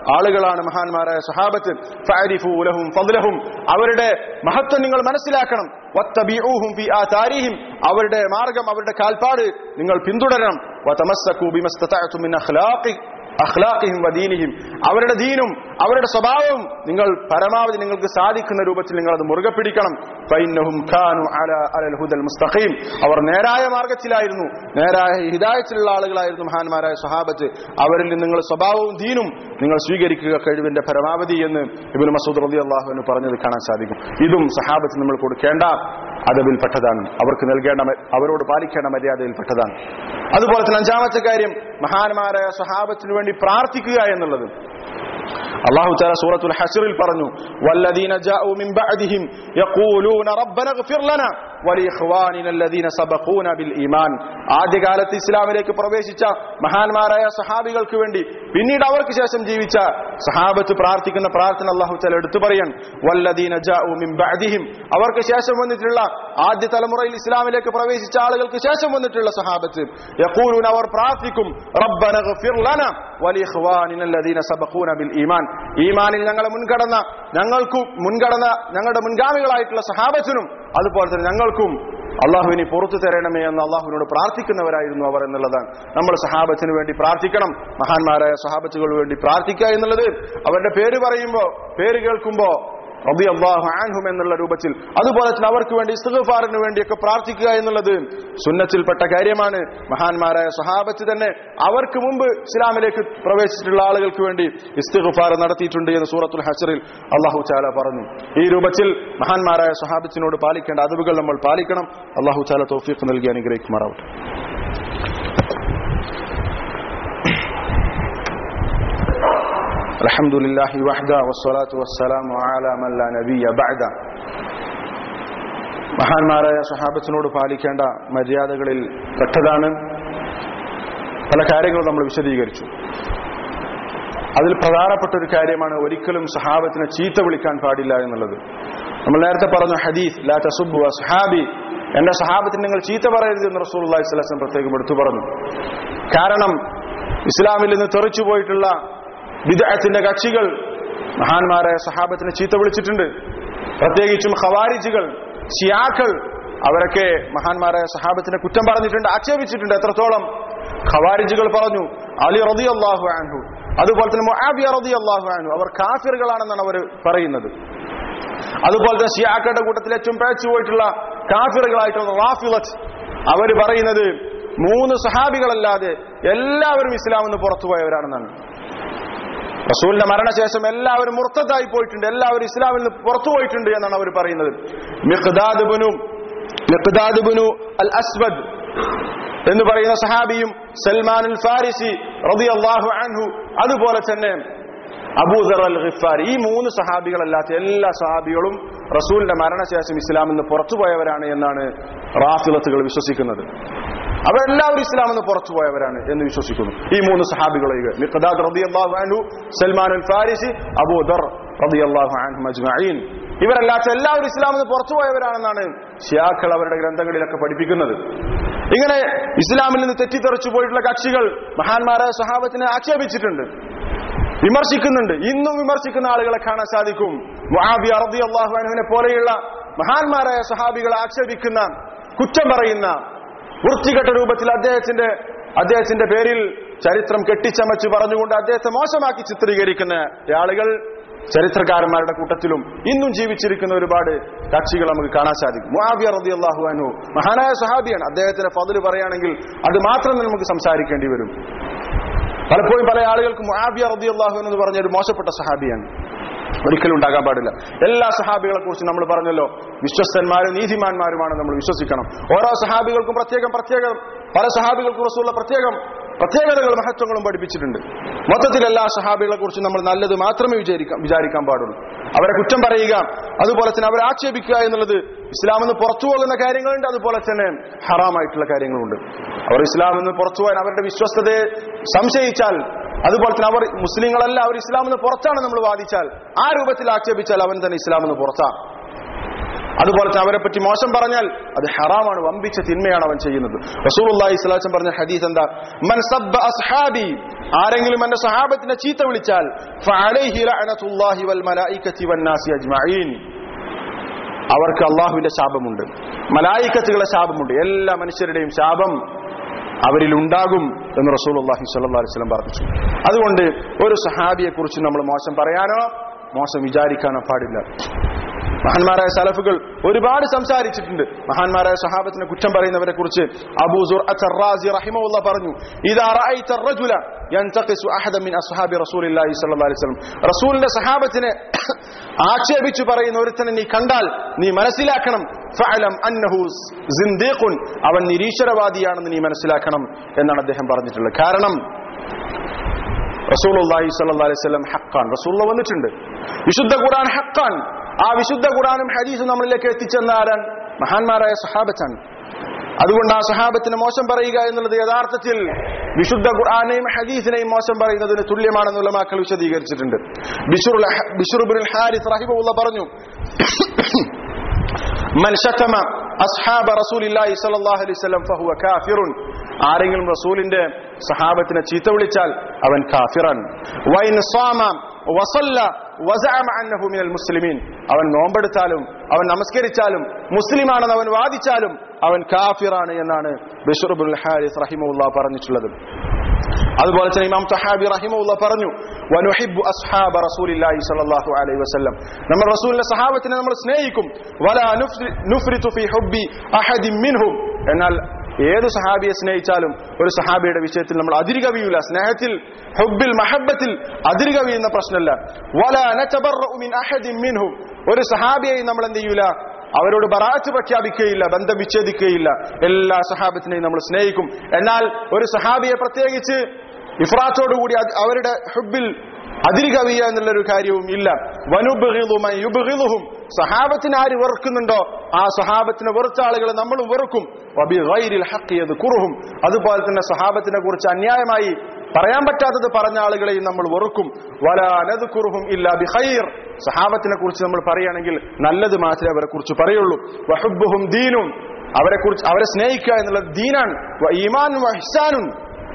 ആളുകളാണ് മഹാന്മാരായ സഹാബത്ത് ഫഅരിഫൂ ലഹും ഫദ്ലഹും അവരുടെ മഹത്വം നിങ്ങൾ മനസ്സിലാക്കണം വത്തബിഊഹും ഫി ആതാരിഹിം അവരുടെ മാർഗം അവരുടെ കാൽപ്പാട് നിങ്ങൾ പിന്തുടരണം വതമസ്സകൂ ബിമസ്തതഅതും മിൻ അഖ്ലാഖി അഖ്ലാഖിഹിം വദീനിഹിം അവരുടെ ദീനും അവരുടെ സ്വഭാവവും നിങ്ങൾ പരമാവധി നിങ്ങൾക്ക് സാധിക്കുന്ന രൂപത്തിൽ നിങ്ങൾ അത് മുറുകെ പിടിക്കണം ഫൈന്നഹും ഖാനു അല അലൽ ഹുദൽ മുസ്തഖീം അവർ നേരായ മാർഗത്തിലായിരുന്നു നേരായ ഹിദായത്തിലുള്ള ആളുകളായിരുന്നു മഹാന്മാരായ സ്വഹാബത്ത് അവരിൽ നിന്ന് നിങ്ങൾ സ്വഭാവവും ദീനും നിങ്ങൾ സ്വീകരിക്കുക കഴിവിന്റെ പരമാവധി എന്ന് ഇബ്നു മസൂദ് റളിയല്ലാഹു അൻഹു പറഞ്ഞത് കാണാൻ സാധിക്കും ഇതും സഹാബത്ത് നമ്മൾ കൊടുക്കേണ്ട അതവിൽപ്പെട്ടതാണ് അവർക്ക് നൽകേണ്ട മ- അവരോട് പാലിക്കേണ്ട മര്യാദയിൽപ്പെട്ടതാണ് അതുപോലെ തന്നെ അഞ്ചാമത്തെ കാര്യം മഹാന്മാരായ സ്വഹാബത്തിന് വേണ്ടി പ്രാർത്ഥിക്കുക എന്നുള്ളത് അള്ളാഹു താല സൂറത്തുൽ ഹസറിൽ പറഞ്ഞു വല്ലദീന ജാഉ മിൻ ബഅദിഹിം യഖൂലൂന റബ്ബന ഇഗ്ഫിർ ലനാ വലിഇഖ്വാനിന അല്ലദീന സബഖൂന ബിൽ ഈമാൻ ആദ്യകാലത്ത് ഇസ്ലാമിലേക്ക് പ്രവേശിച്ച മഹാന്മാരായ സഹാബികൾക്ക് വേണ്ടി പിന്നീട് അവർക്ക് ശേഷം ജീവിച്ച സഹാബത്ത് പ്രാർത്ഥിക്കുന്ന പ്രാർത്ഥന അള്ളാഹു താല എടുത്തു പറയാൻ വല്ലദീന ജാഉ മിൻ ബഅദിഹിം അവർക്ക് ശേഷം വന്നിട്ടുള്ള ആദ്യ തലമുറയിൽ ഇസ്ലാമിലേക്ക് പ്രവേശിച്ച ആളുകൾക്ക് ശേഷം വന്നിട്ടുള്ള സഹാബത്ത് യഖൂലൂന അവർ പ്രാർത്ഥിക്കും റബ്ബന ഇഗ്ഫിർ ലനാ വലിഇഖ്വാനിന അല്ലദീന സബഖൂന ബിൽ ഈമാൻ ഈമാനിൽ ഞങ്ങളെ മുൻകടന്ന ഞങ്ങൾക്കും മുൻകടന്ന ഞങ്ങളുടെ മുൻഗാമികളായിട്ടുള്ള സഹാബത്തിനും അതുപോലെ തന്നെ ഞങ്ങൾക്കും അള്ളാഹുവിനെ പുറത്തു തരണമേ എന്ന് അള്ളാഹുവിനോട് പ്രാർത്ഥിക്കുന്നവരായിരുന്നു അവർ എന്നുള്ളതാണ് നമ്മൾ സഹാബത്തിന് വേണ്ടി പ്രാർത്ഥിക്കണം മഹാന്മാരായ സഹാബത്തുകൾക്ക് വേണ്ടി പ്രാർത്ഥിക്കുക എന്നുള്ളത് അവരുടെ പേര് പറയുമ്പോ പേര് കേൾക്കുമ്പോ റളിയല്ലാഹു അൻഹും എന്നുള്ള രൂപത്തിൽ അതുപോലെ തന്നെ അവർക്ക് വേണ്ടി ഇസ്തിഗ്ഫാറിന് വേണ്ടിയൊക്കെ പ്രാർത്ഥിക്കുക എന്നുള്ളത് സുന്നത്തിൽപ്പെട്ട കാര്യമാണ് മഹാന്മാരായ സഹാബത്ത് തന്നെ അവർക്ക് മുമ്പ് ഇസ്ലാമിലേക്ക് പ്രവേശിച്ചിട്ടുള്ള ആളുകൾക്ക് വേണ്ടി ഇസ്തിഗ്ഫാർ നടത്തിയിട്ടുണ്ട് എന്ന് സൂറത്തുൽ ഹസറിൽ അള്ളാഹു ചാല പറഞ്ഞു ഈ രൂപത്തിൽ മഹാന്മാരായ സഹാബത്തിനോട് പാലിക്കേണ്ട അതുവുകൾ നമ്മൾ പാലിക്കണം അള്ളാഹു ചാല തൗഫീഖ് നൽകി അനുഗ്രഹിക്കുമാറാവട്ടെ الحمد لله وحده والصلاة والسلام على من لا نبي بعد മഹാന്മാരായ സഹാബത്തിനോട് പാലിക്കേണ്ട മര്യാദകളിൽ പെട്ടതാണ് പല കാര്യങ്ങളും നമ്മൾ വിശദീകരിച്ചു അതിൽ പ്രധാനപ്പെട്ട ഒരു കാര്യമാണ് ഒരിക്കലും സഹാബത്തിനെ ചീത്ത വിളിക്കാൻ പാടില്ല എന്നുള്ളത് നമ്മൾ നേരത്തെ പറഞ്ഞു ഹദീസ് ലാ തസുബു സഹാബി എന്റെ സഹാബത്തിന് നിങ്ങൾ ചീത്ത പറയരുത് എന്ന് റസൂൽ അള്ളാഹി സ്വലം പ്രത്യേകം എടുത്തു പറഞ്ഞു കാരണം ഇസ്ലാമിൽ നിന്ന് തെറിച്ചു പോയിട്ടുള്ള വിദഗ്ധത്തിന്റെ കക്ഷികൾ മഹാന്മാരായ സഹാബത്തിനെ ചീത്ത വിളിച്ചിട്ടുണ്ട് പ്രത്യേകിച്ചും ഖവാരിജുകൾ ഷിയാക്കൾ അവരൊക്കെ മഹാന്മാരായ സഹാബത്തിനെ കുറ്റം പറഞ്ഞിട്ടുണ്ട് ആക്ഷേപിച്ചിട്ടുണ്ട് എത്രത്തോളം ഖവാരിജുകൾ പറഞ്ഞു അലി റതി അള്ളാഹു ആൻഹു അതുപോലെ തന്നെ മുആബിയ റതി അള്ളാഹു ആൻഹു അവർ കാഫിറുകളാണെന്നാണ് അവർ പറയുന്നത് അതുപോലെ തന്നെ ഷിയാക്കളുടെ കൂട്ടത്തിൽ ഏറ്റവും പഴച്ചു പോയിട്ടുള്ള കാഫിറുകളായിട്ടുള്ള റാഫിലത്ത് അവർ പറയുന്നത് മൂന്ന് സഹാബികളല്ലാതെ എല്ലാവരും ഇസ്ലാമിൽ നിന്ന് പുറത്തുപോയവരാണെന്നാണ് റസൂലിന്റെ മരണശേഷം എല്ലാവരും മുർത്തതായി പോയിട്ടുണ്ട് എല്ലാവരും ഇസ്ലാമിൽ നിന്ന് പുറത്തു പോയിട്ടുണ്ട് എന്നാണ് അവർ പറയുന്നത് മിഖ്ദാദ് ബിനു മിഖ്ദാദ് ബിനു അൽ അസ്വദ് എന്ന് പറയുന്ന സഹാബിയും സൽമാൻ അൽ ഫാരിസി റളിയല്ലാഹു അൻഹു അതുപോലെ തന്നെ അബൂദർ അൽ ഖിഫാരി ഈ മൂന്ന് സഹാബികളല്ലാത്ത എല്ലാ സഹാബികളും റസൂലിന്റെ മരണശേഷം ഇസ്ലാമിൽ നിന്ന് പുറത്തുപോയവരാണ് എന്നാണ് റാഫിലത്തുകൾ വിശ്വസിക്കുന്നത് അവരെല്ലാവരും ഇസ്ലാമിൽ നിന്ന് പുറത്തുപോയവരാണ് എന്ന് വിശ്വസിക്കുന്നു ഈ മൂന്ന് സഹാബികളെ മിഖ്ദാദ് റളിയല്ലാഹു അൻഹു സൽമാൻ അൽ ഫാരിസി അബൂദർ റളിയല്ലാഹു അൻഹു അജ്മഈൻ ഇവരല്ലാത്ത എല്ലാവരും ഇസ്ലാമിൽ നിന്ന് പുറത്തുപോയവരാണെന്നാണ് ഷിയാക്കൾ അവരുടെ ഗ്രന്ഥങ്ങളിലൊക്കെ പഠിപ്പിക്കുന്നത് ഇങ്ങനെ ഇസ്ലാമിൽ നിന്ന് തെറ്റിത്തെറിച്ചു പോയിട്ടുള്ള കക്ഷികൾ മഹാന്മാരായ സഹാബത്തിനെ ആക്ഷേപിച്ചിട്ടുണ്ട് വിമർശിക്കുന്നുണ്ട് ഇന്നും വിമർശിക്കുന്ന ആളുകളെ കാണാൻ സാധിക്കും മുആബിയ റളിയല്ലാഹു അൻഹുവിനെ പോലെയുള്ള മഹാന്മാരായ സഹാബികളെ ആക്ഷേപിക്കുന്ന കുറ്റം പറയുന്ന വൃത്തികെട്ട രൂപത്തിൽ അദ്ദേഹത്തിന്റെ അദ്ദേഹത്തിന്റെ പേരിൽ ചരിത്രം കെട്ടിച്ചമച്ച് പറഞ്ഞുകൊണ്ട് അദ്ദേഹത്തെ മോശമാക്കി ചിത്രീകരിക്കുന്ന ആളുകൾ ചരിത്രകാരന്മാരുടെ കൂട്ടത്തിലും ഇന്നും ജീവിച്ചിരിക്കുന്ന ഒരുപാട് കക്ഷികൾ നമുക്ക് കാണാൻ സാധിക്കും മുആവിയ റളിയല്ലാഹു അൻഹു മഹാനായ സഹാബിയാണ് അദ്ദേഹത്തിന്റെ ഫضل പറയുകയാണെങ്കിൽ അത് മാത്രം നമുക്ക് സംസാരിക്കേണ്ടി വരും പലപ്പോഴും പല ആളുകൾക്കും മുആവിയ റളിയല്ലാഹു അൻഹു എന്ന് പറഞ്ഞ ഒരു മോശപ്പെട്ട സഹാബിയാണ് ഒരിക്കലും ഉണ്ടാകാൻ പാടില്ല എല്ലാ സഹാബികളെ കുറിച്ച് നമ്മൾ പറഞ്ഞല്ലോ വിശ്വസ്തന്മാരും നീതിമാന്മാരുമാണ് നമ്മൾ വിശ്വസിക്കണം ഓരോ സഹാബികൾക്കും പ്രത്യേകം പ്രത്യേകം പല സഹാബികൾക്കും റസൂള്ള പ്രത്യേകം പ്രത്യേകതകളും മഹത്വങ്ങളും പഠിപ്പിച്ചിട്ടുണ്ട് മൊത്തത്തിൽ എല്ലാ സഹാബികളെ കുറിച്ച് നമ്മൾ നല്ലത് മാത്രമേ വിചാരിക്കാം വിചാരിക്കാൻ പാടുള്ളൂ അവരെ കുറ്റം പറയുക അതുപോലെ തന്നെ അവരെ ആക്ഷേപിക്കുക എന്നുള്ളത് ഇസ്ലാമിൽ നിന്ന് പുറത്തു പോകുന്ന കാര്യങ്ങളുണ്ട് അതുപോലെ തന്നെ ഹറാമായിട്ടുള്ള കാര്യങ്ങളുണ്ട് അവർ ഇസ്ലാമിൽ നിന്ന് പുറത്തു പോകാൻ അവരുടെ വിശ്വസ്തതയെ സംശയിച്ചാൽ അതുപോലെ തന്നെ അവർ മുസ്ലിങ്ങളല്ല അവർ ഇസ്ലാമിൽ നിന്ന് പുറത്താണ് നമ്മൾ വാദിച്ചാൽ ആ രൂപത്തിൽ ആക്ഷേപിച്ചാൽ അവൻ തന്നെ ഇസ്ലാമിൽ നിന്ന് പുറത്താണ് അതുപോലെ തന്നെ അവരെ പറ്റി മോശം പറഞ്ഞാൽ അത് ഹറാമാണ് വമ്പിച്ച തിന്മയാണ് അവൻ ചെയ്യുന്നത് റസൂലുള്ളാഹി സ്വല്ലല്ലാഹു അലൈഹി വസല്ലം പറഞ്ഞ ഹദീസ് എന്താ മൻ സബ്ബ അസ്ഹാബി ആരെങ്കിലും എന്റെ സഹാബത്തിനെ ചീത്ത വിളിച്ചാൽ ഫഅലൈഹി ലഅനത്തുല്ലാഹി വൽ മലായികതി വന്നാസി അജ്മഈൻ അവർക്ക് അള്ളാഹുവിന്റെ ശാപമുണ്ട് മലായിക്കത്തുകളെ ശാപമുണ്ട് എല്ലാ മനുഷ്യരുടെയും ശാപം അവരിൽ ഉണ്ടാകും എന്ന് റസൂൽ അള്ളാഹി സല്ലാ അലിസ്ലം പറഞ്ഞു അതുകൊണ്ട് ഒരു സഹാബിയെ കുറിച്ച് നമ്മൾ മോശം പറയാനോ മോശം വിചാരിക്കാനോ പാടില്ല മഹാന്മാരായ സലഫുകൾ ഒരുപാട് സംസാരിച്ചിട്ടുണ്ട് മഹാന്മാരായ സഹാബത്തിനെ കുറ്റം പറയുന്നവരെ കുറിച്ച് അബൂസുർ അച്ചറാസി റഹിമുള്ള പറഞ്ഞു ഇതാ റഅയ്ത الرجل ينتقص احد من اصحاب رسول الله صلى الله عليه وسلم റസൂലിന്റെ സഹാബത്തിനെ ആക്ഷേപിച്ചു പറയുന്ന ഒരുത്തനെ നീ കണ്ടാൽ നീ മനസ്സിലാക്കണം ഫഅലം അന്നഹു സിന്ദീഖുൻ അവൻ നിരീശ്വരവാദിയാണെന്ന് നീ മനസ്സിലാക്കണം എന്നാണ് അദ്ദേഹം പറഞ്ഞിട്ടുള്ളത് കാരണം റസൂലുള്ളാഹി സ്വല്ലല്ലാഹി അലൈഹി വസല്ലം ഹഖാൻ റസൂലുള്ള വന്നിട്ടുണ്ട് വിശുദ്ധ ഖുർആൻ ഹഖാൻ ആ വിശുദ്ധ ഖുർആനും ഹദീസും നമ്മളിലേക്ക് എത്തിച്ചെന്ന ആരാൻ മഹാന്മാരായ സഹാബത്താണ് അതുകൊണ്ട് ആ സഹാബത്തിനെ മോശം പറയുക എന്നുള്ളത് യഥാർത്ഥത്തിൽ വിശുദ്ധ ഖുർആാനെയും ഹദീസിനെയും മോശം പറയുന്നതിന് തുല്യമാണെന്നുള്ള മാക്കൾ വിശദീകരിച്ചിട്ടുണ്ട് ബിഷുറുൽ ഹ- ബിഷുറുബിനുൽ ഹാരിസ് റഹിബുള്ള പറഞ്ഞു മൻ ശതമ അസ്ഹാബ റസൂലില്ലാഹി സ്വല്ലല്ലാഹു അലൈഹി വസല്ലം ഫഹുവ കാഫിറുൻ ആരെങ്കിലും റസൂലിന്റെ സഹാബത്തിനെ ചീത്ത വിളിച്ചാൽ അവൻ കാഫിറൻ വൈൻ സ്വാമ വസല്ല വസഅമ അന്നഹു മിനൽ മുസ്ലിമീൻ അവൻ നോമ്പെടുത്താലും അവൻ നമസ്കരിച്ചാലും മുസ്ലിമാണെന്ന് അവൻ വാദിച്ചാലും അവൻ കാഫിറാണ് എന്നാണ് ബിഷറുബുൽ ഹാരിസ് റഹിമുള്ള പറഞ്ഞിട്ടുള്ളത് അതുപോലെ തന്നെ ഇമാം തഹാബി റഹിമുള്ള പറഞ്ഞു വനുഹിബ്ബു അസ്ഹാബ റസൂലില്ലാഹി സ്വല്ലല്ലാഹു അലൈഹി വസല്ലം നമ്മൾ റസൂലിന്റെ സഹാബത്തിനെ നമ്മൾ സ്നേഹിക്കും വലാ നുഫ്രി- നുഫ്രിതു ഫീ ഹുബ്ബി അഹദിൻ മിൻഹും എന്നാൽ ഏത് സഹാബിയെ സ്നേഹിച്ചാലും ഒരു സഹാബിയുടെ വിഷയത്തിൽ നമ്മൾ അതിരുകവിയൂല സ്നേഹത്തിൽ ഹുബിൽ മഹബത്തിൽ അതിരുകവിയുന്ന പ്രശ്നമല്ല വലാ നതബറഉ മിൻ അഹദിൻ മിൻഹും ഒരു സഹാബിയെയും നമ്മൾ എന്ത് ചെയ്യൂല അവരോട് ബറാത്ത് പ്രഖ്യാപിക്കുകയില്ല ബന്ധം വിച്ഛേദിക്കുകയില്ല എല്ലാ സഹാബത്തിനെയും നമ്മൾ സ്നേഹിക്കും എന്നാൽ ഒരു സഹാബിയെ പ്രത്യേകിച്ച് ഇഫ്രാത്തോടുകൂടി അത് അവരുടെ ഹുബിൽ അതിരുകവിയ എന്നുള്ളൊരു കാര്യവും ഇല്ല വനുബഹിളുമൻ യുബഹിളുഹും സഹാബത്തിന് ആര് വെറുക്കുന്നുണ്ടോ ആ സഹാബത്തിനെ വെറുത്ത ആളുകളെ നമ്മളും വെറുക്കും വബിഗൈരിൽ ഹഖ് യദ്കുറുഹും അതുപോലെ തന്നെ സഹാബത്തിനെ കുറിച്ച് അന്യായമായി പറയാൻ പറ്റാത്തത് പറഞ്ഞ ആളുകളെയും നമ്മൾ വെറുക്കും വലാനദ്കുറുഹും ഇല്ലാ ബിഖൈർ സഹാബത്തിനെ കുറിച്ച് നമ്മൾ പറയുകയാണെങ്കിൽ നല്ലത് മാത്രമേ അവരെ കുറിച്ച് പറയുള്ളൂ വഹുബുഹും ദീനും അവരെ കുറിച്ച് അവരെ സ്നേഹിക്കുക എന്നുള്ളത് ദീനാണ് വ ഈമാനും വഹിസാനും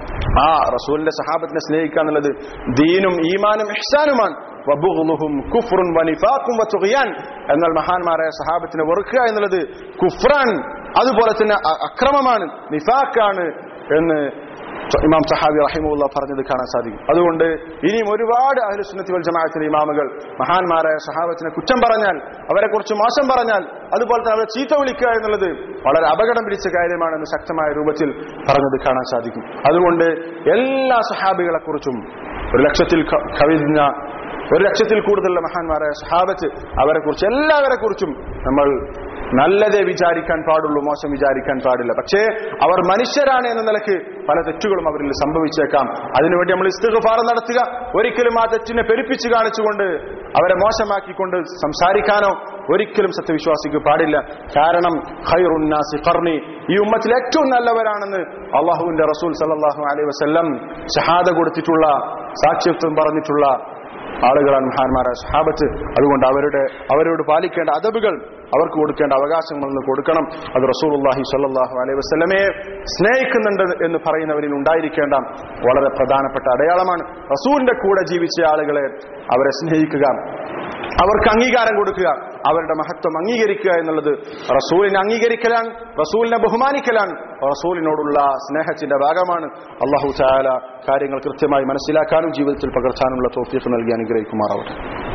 ആ റസൂലിന്റെ സഹാബത്തിനെ സ്നേഹിക്കുക എന്നുള്ളത് ദീനും ഈമാനും ഇഹ്സാനുമാണ് വബുഗ്ളുഹും കുഫ്റുൻ വനിഫാഖും വതുഗ്യാൻ എന്നാൽ മഹാന്മാരായ സഹാബത്തിനെ വെറുക്കുക എന്നുള്ളത് കുഫ്രാൻ അതുപോലെ തന്നെ അ- അക്രമമാണ് നിഫാഖാണ് എന്ന് ഇമാം സഹാബി റഹിമുള്ള പറഞ്ഞത് കാണാൻ സാധിക്കും അതുകൊണ്ട് ഇനിയും ഒരുപാട് അഹ്ലു സുന്നത്തി വൽ ജമാഅത്തിലെ ഇമാമുകൾ മഹാന്മാരായ സഹാബത്തിനെ കുറ്റം പറഞ്ഞാൽ അവരെ കുറിച്ച് മോശം പറഞ്ഞാൽ അതുപോലെ തന്നെ അവരെ ചീത്ത വിളിക്കുക എന്നുള്ളത് വളരെ അപകടം പിടിച്ച കാര്യമാണെന്ന് ശക്തമായ രൂപത്തിൽ പറഞ്ഞത് കാണാൻ സാധിക്കും അതുകൊണ്ട് എല്ലാ സഹാബികളെ കുറിച്ചും ഒരു ലക്ഷത്തിൽ ക- കവിഞ്ഞ ഒരു ലക്ഷത്തിൽ കൂടുതലുള്ള മഹാന്മാരായ സഹാബത്ത് അവരെ കുറിച്ച് എല്ലാവരെ കുറിച്ചും നമ്മൾ നല്ലതേ വിചാരിക്കാൻ പാടുള്ളൂ മോശം വിചാരിക്കാൻ പാടില്ല പക്ഷേ അവർ മനുഷ്യരാണ് എന്ന നിലക്ക് പല തെറ്റുകളും അവരിൽ സംഭവിച്ചേക്കാം അതിനുവേണ്ടി നമ്മൾ ഇസ്തിഗ്ഫാർ നടത്തുക ഒരിക്കലും ആ തെറ്റിനെ പെരുപ്പിച്ച് കാണിച്ചുകൊണ്ട് അവരെ മോശമാക്കിക്കൊണ്ട് സംസാരിക്കാനോ ഒരിക്കലും സത്യവിശ്വാസിക്ക് പാടില്ല കാരണം ഖൈറുന്നാസി ഖർണി ഈ ഉമ്മത്തിൽ ഏറ്റവും നല്ലവരാണെന്ന് അള്ളാഹുവിന്റെ റസൂൽ സല്ലല്ലാഹു അലൈഹി വസല്ലം ഷഹാദ കൊടുത്തിട്ടുള്ള സാക്ഷ്യത്വം പറഞ്ഞിട്ടുള്ള ആളുകളാണ് മഹാന്മാരായ സഹാബത്ത് അതുകൊണ്ട് അവരുടെ അവരോട് പാലിക്കേണ്ട അതബുകൾ അവർക്ക് കൊടുക്കേണ്ട അവകാശങ്ങൾ ഒന്ന് കൊടുക്കണം അത് റസൂലുള്ളാഹി സ്വല്ലല്ലാഹു അലൈഹി വസല്ലമയെ സ്നേഹിക്കുന്നുണ്ട് എന്ന് പറയുന്നവരിൽ ഉണ്ടായിരിക്കേണ്ട വളരെ പ്രധാനപ്പെട്ട അടയാളമാണ് റസൂലിന്റെ കൂടെ ജീവിച്ച ആളുകളെ അവരെ സ്നേഹിക്കുക അവർക്ക് അംഗീകാരം കൊടുക്കുക അവരുടെ മഹത്വം അംഗീകരിക്കുക എന്നുള്ളത് റസൂലിനെ അംഗീകരിക്കലാണ് റസൂലിനെ ബഹുമാനിക്കലാണ് റസൂലിനോടുള്ള സ്നേഹത്തിന്റെ ഭാഗമാണ് അള്ളാഹു ചായാല കാര്യങ്ങൾ കൃത്യമായി മനസ്സിലാക്കാനും ജീവിതത്തിൽ പകർത്താനുള്ള തോഫീഫ് നൽകി അനുഗ്രഹിക്കുമാറാവട്ടെ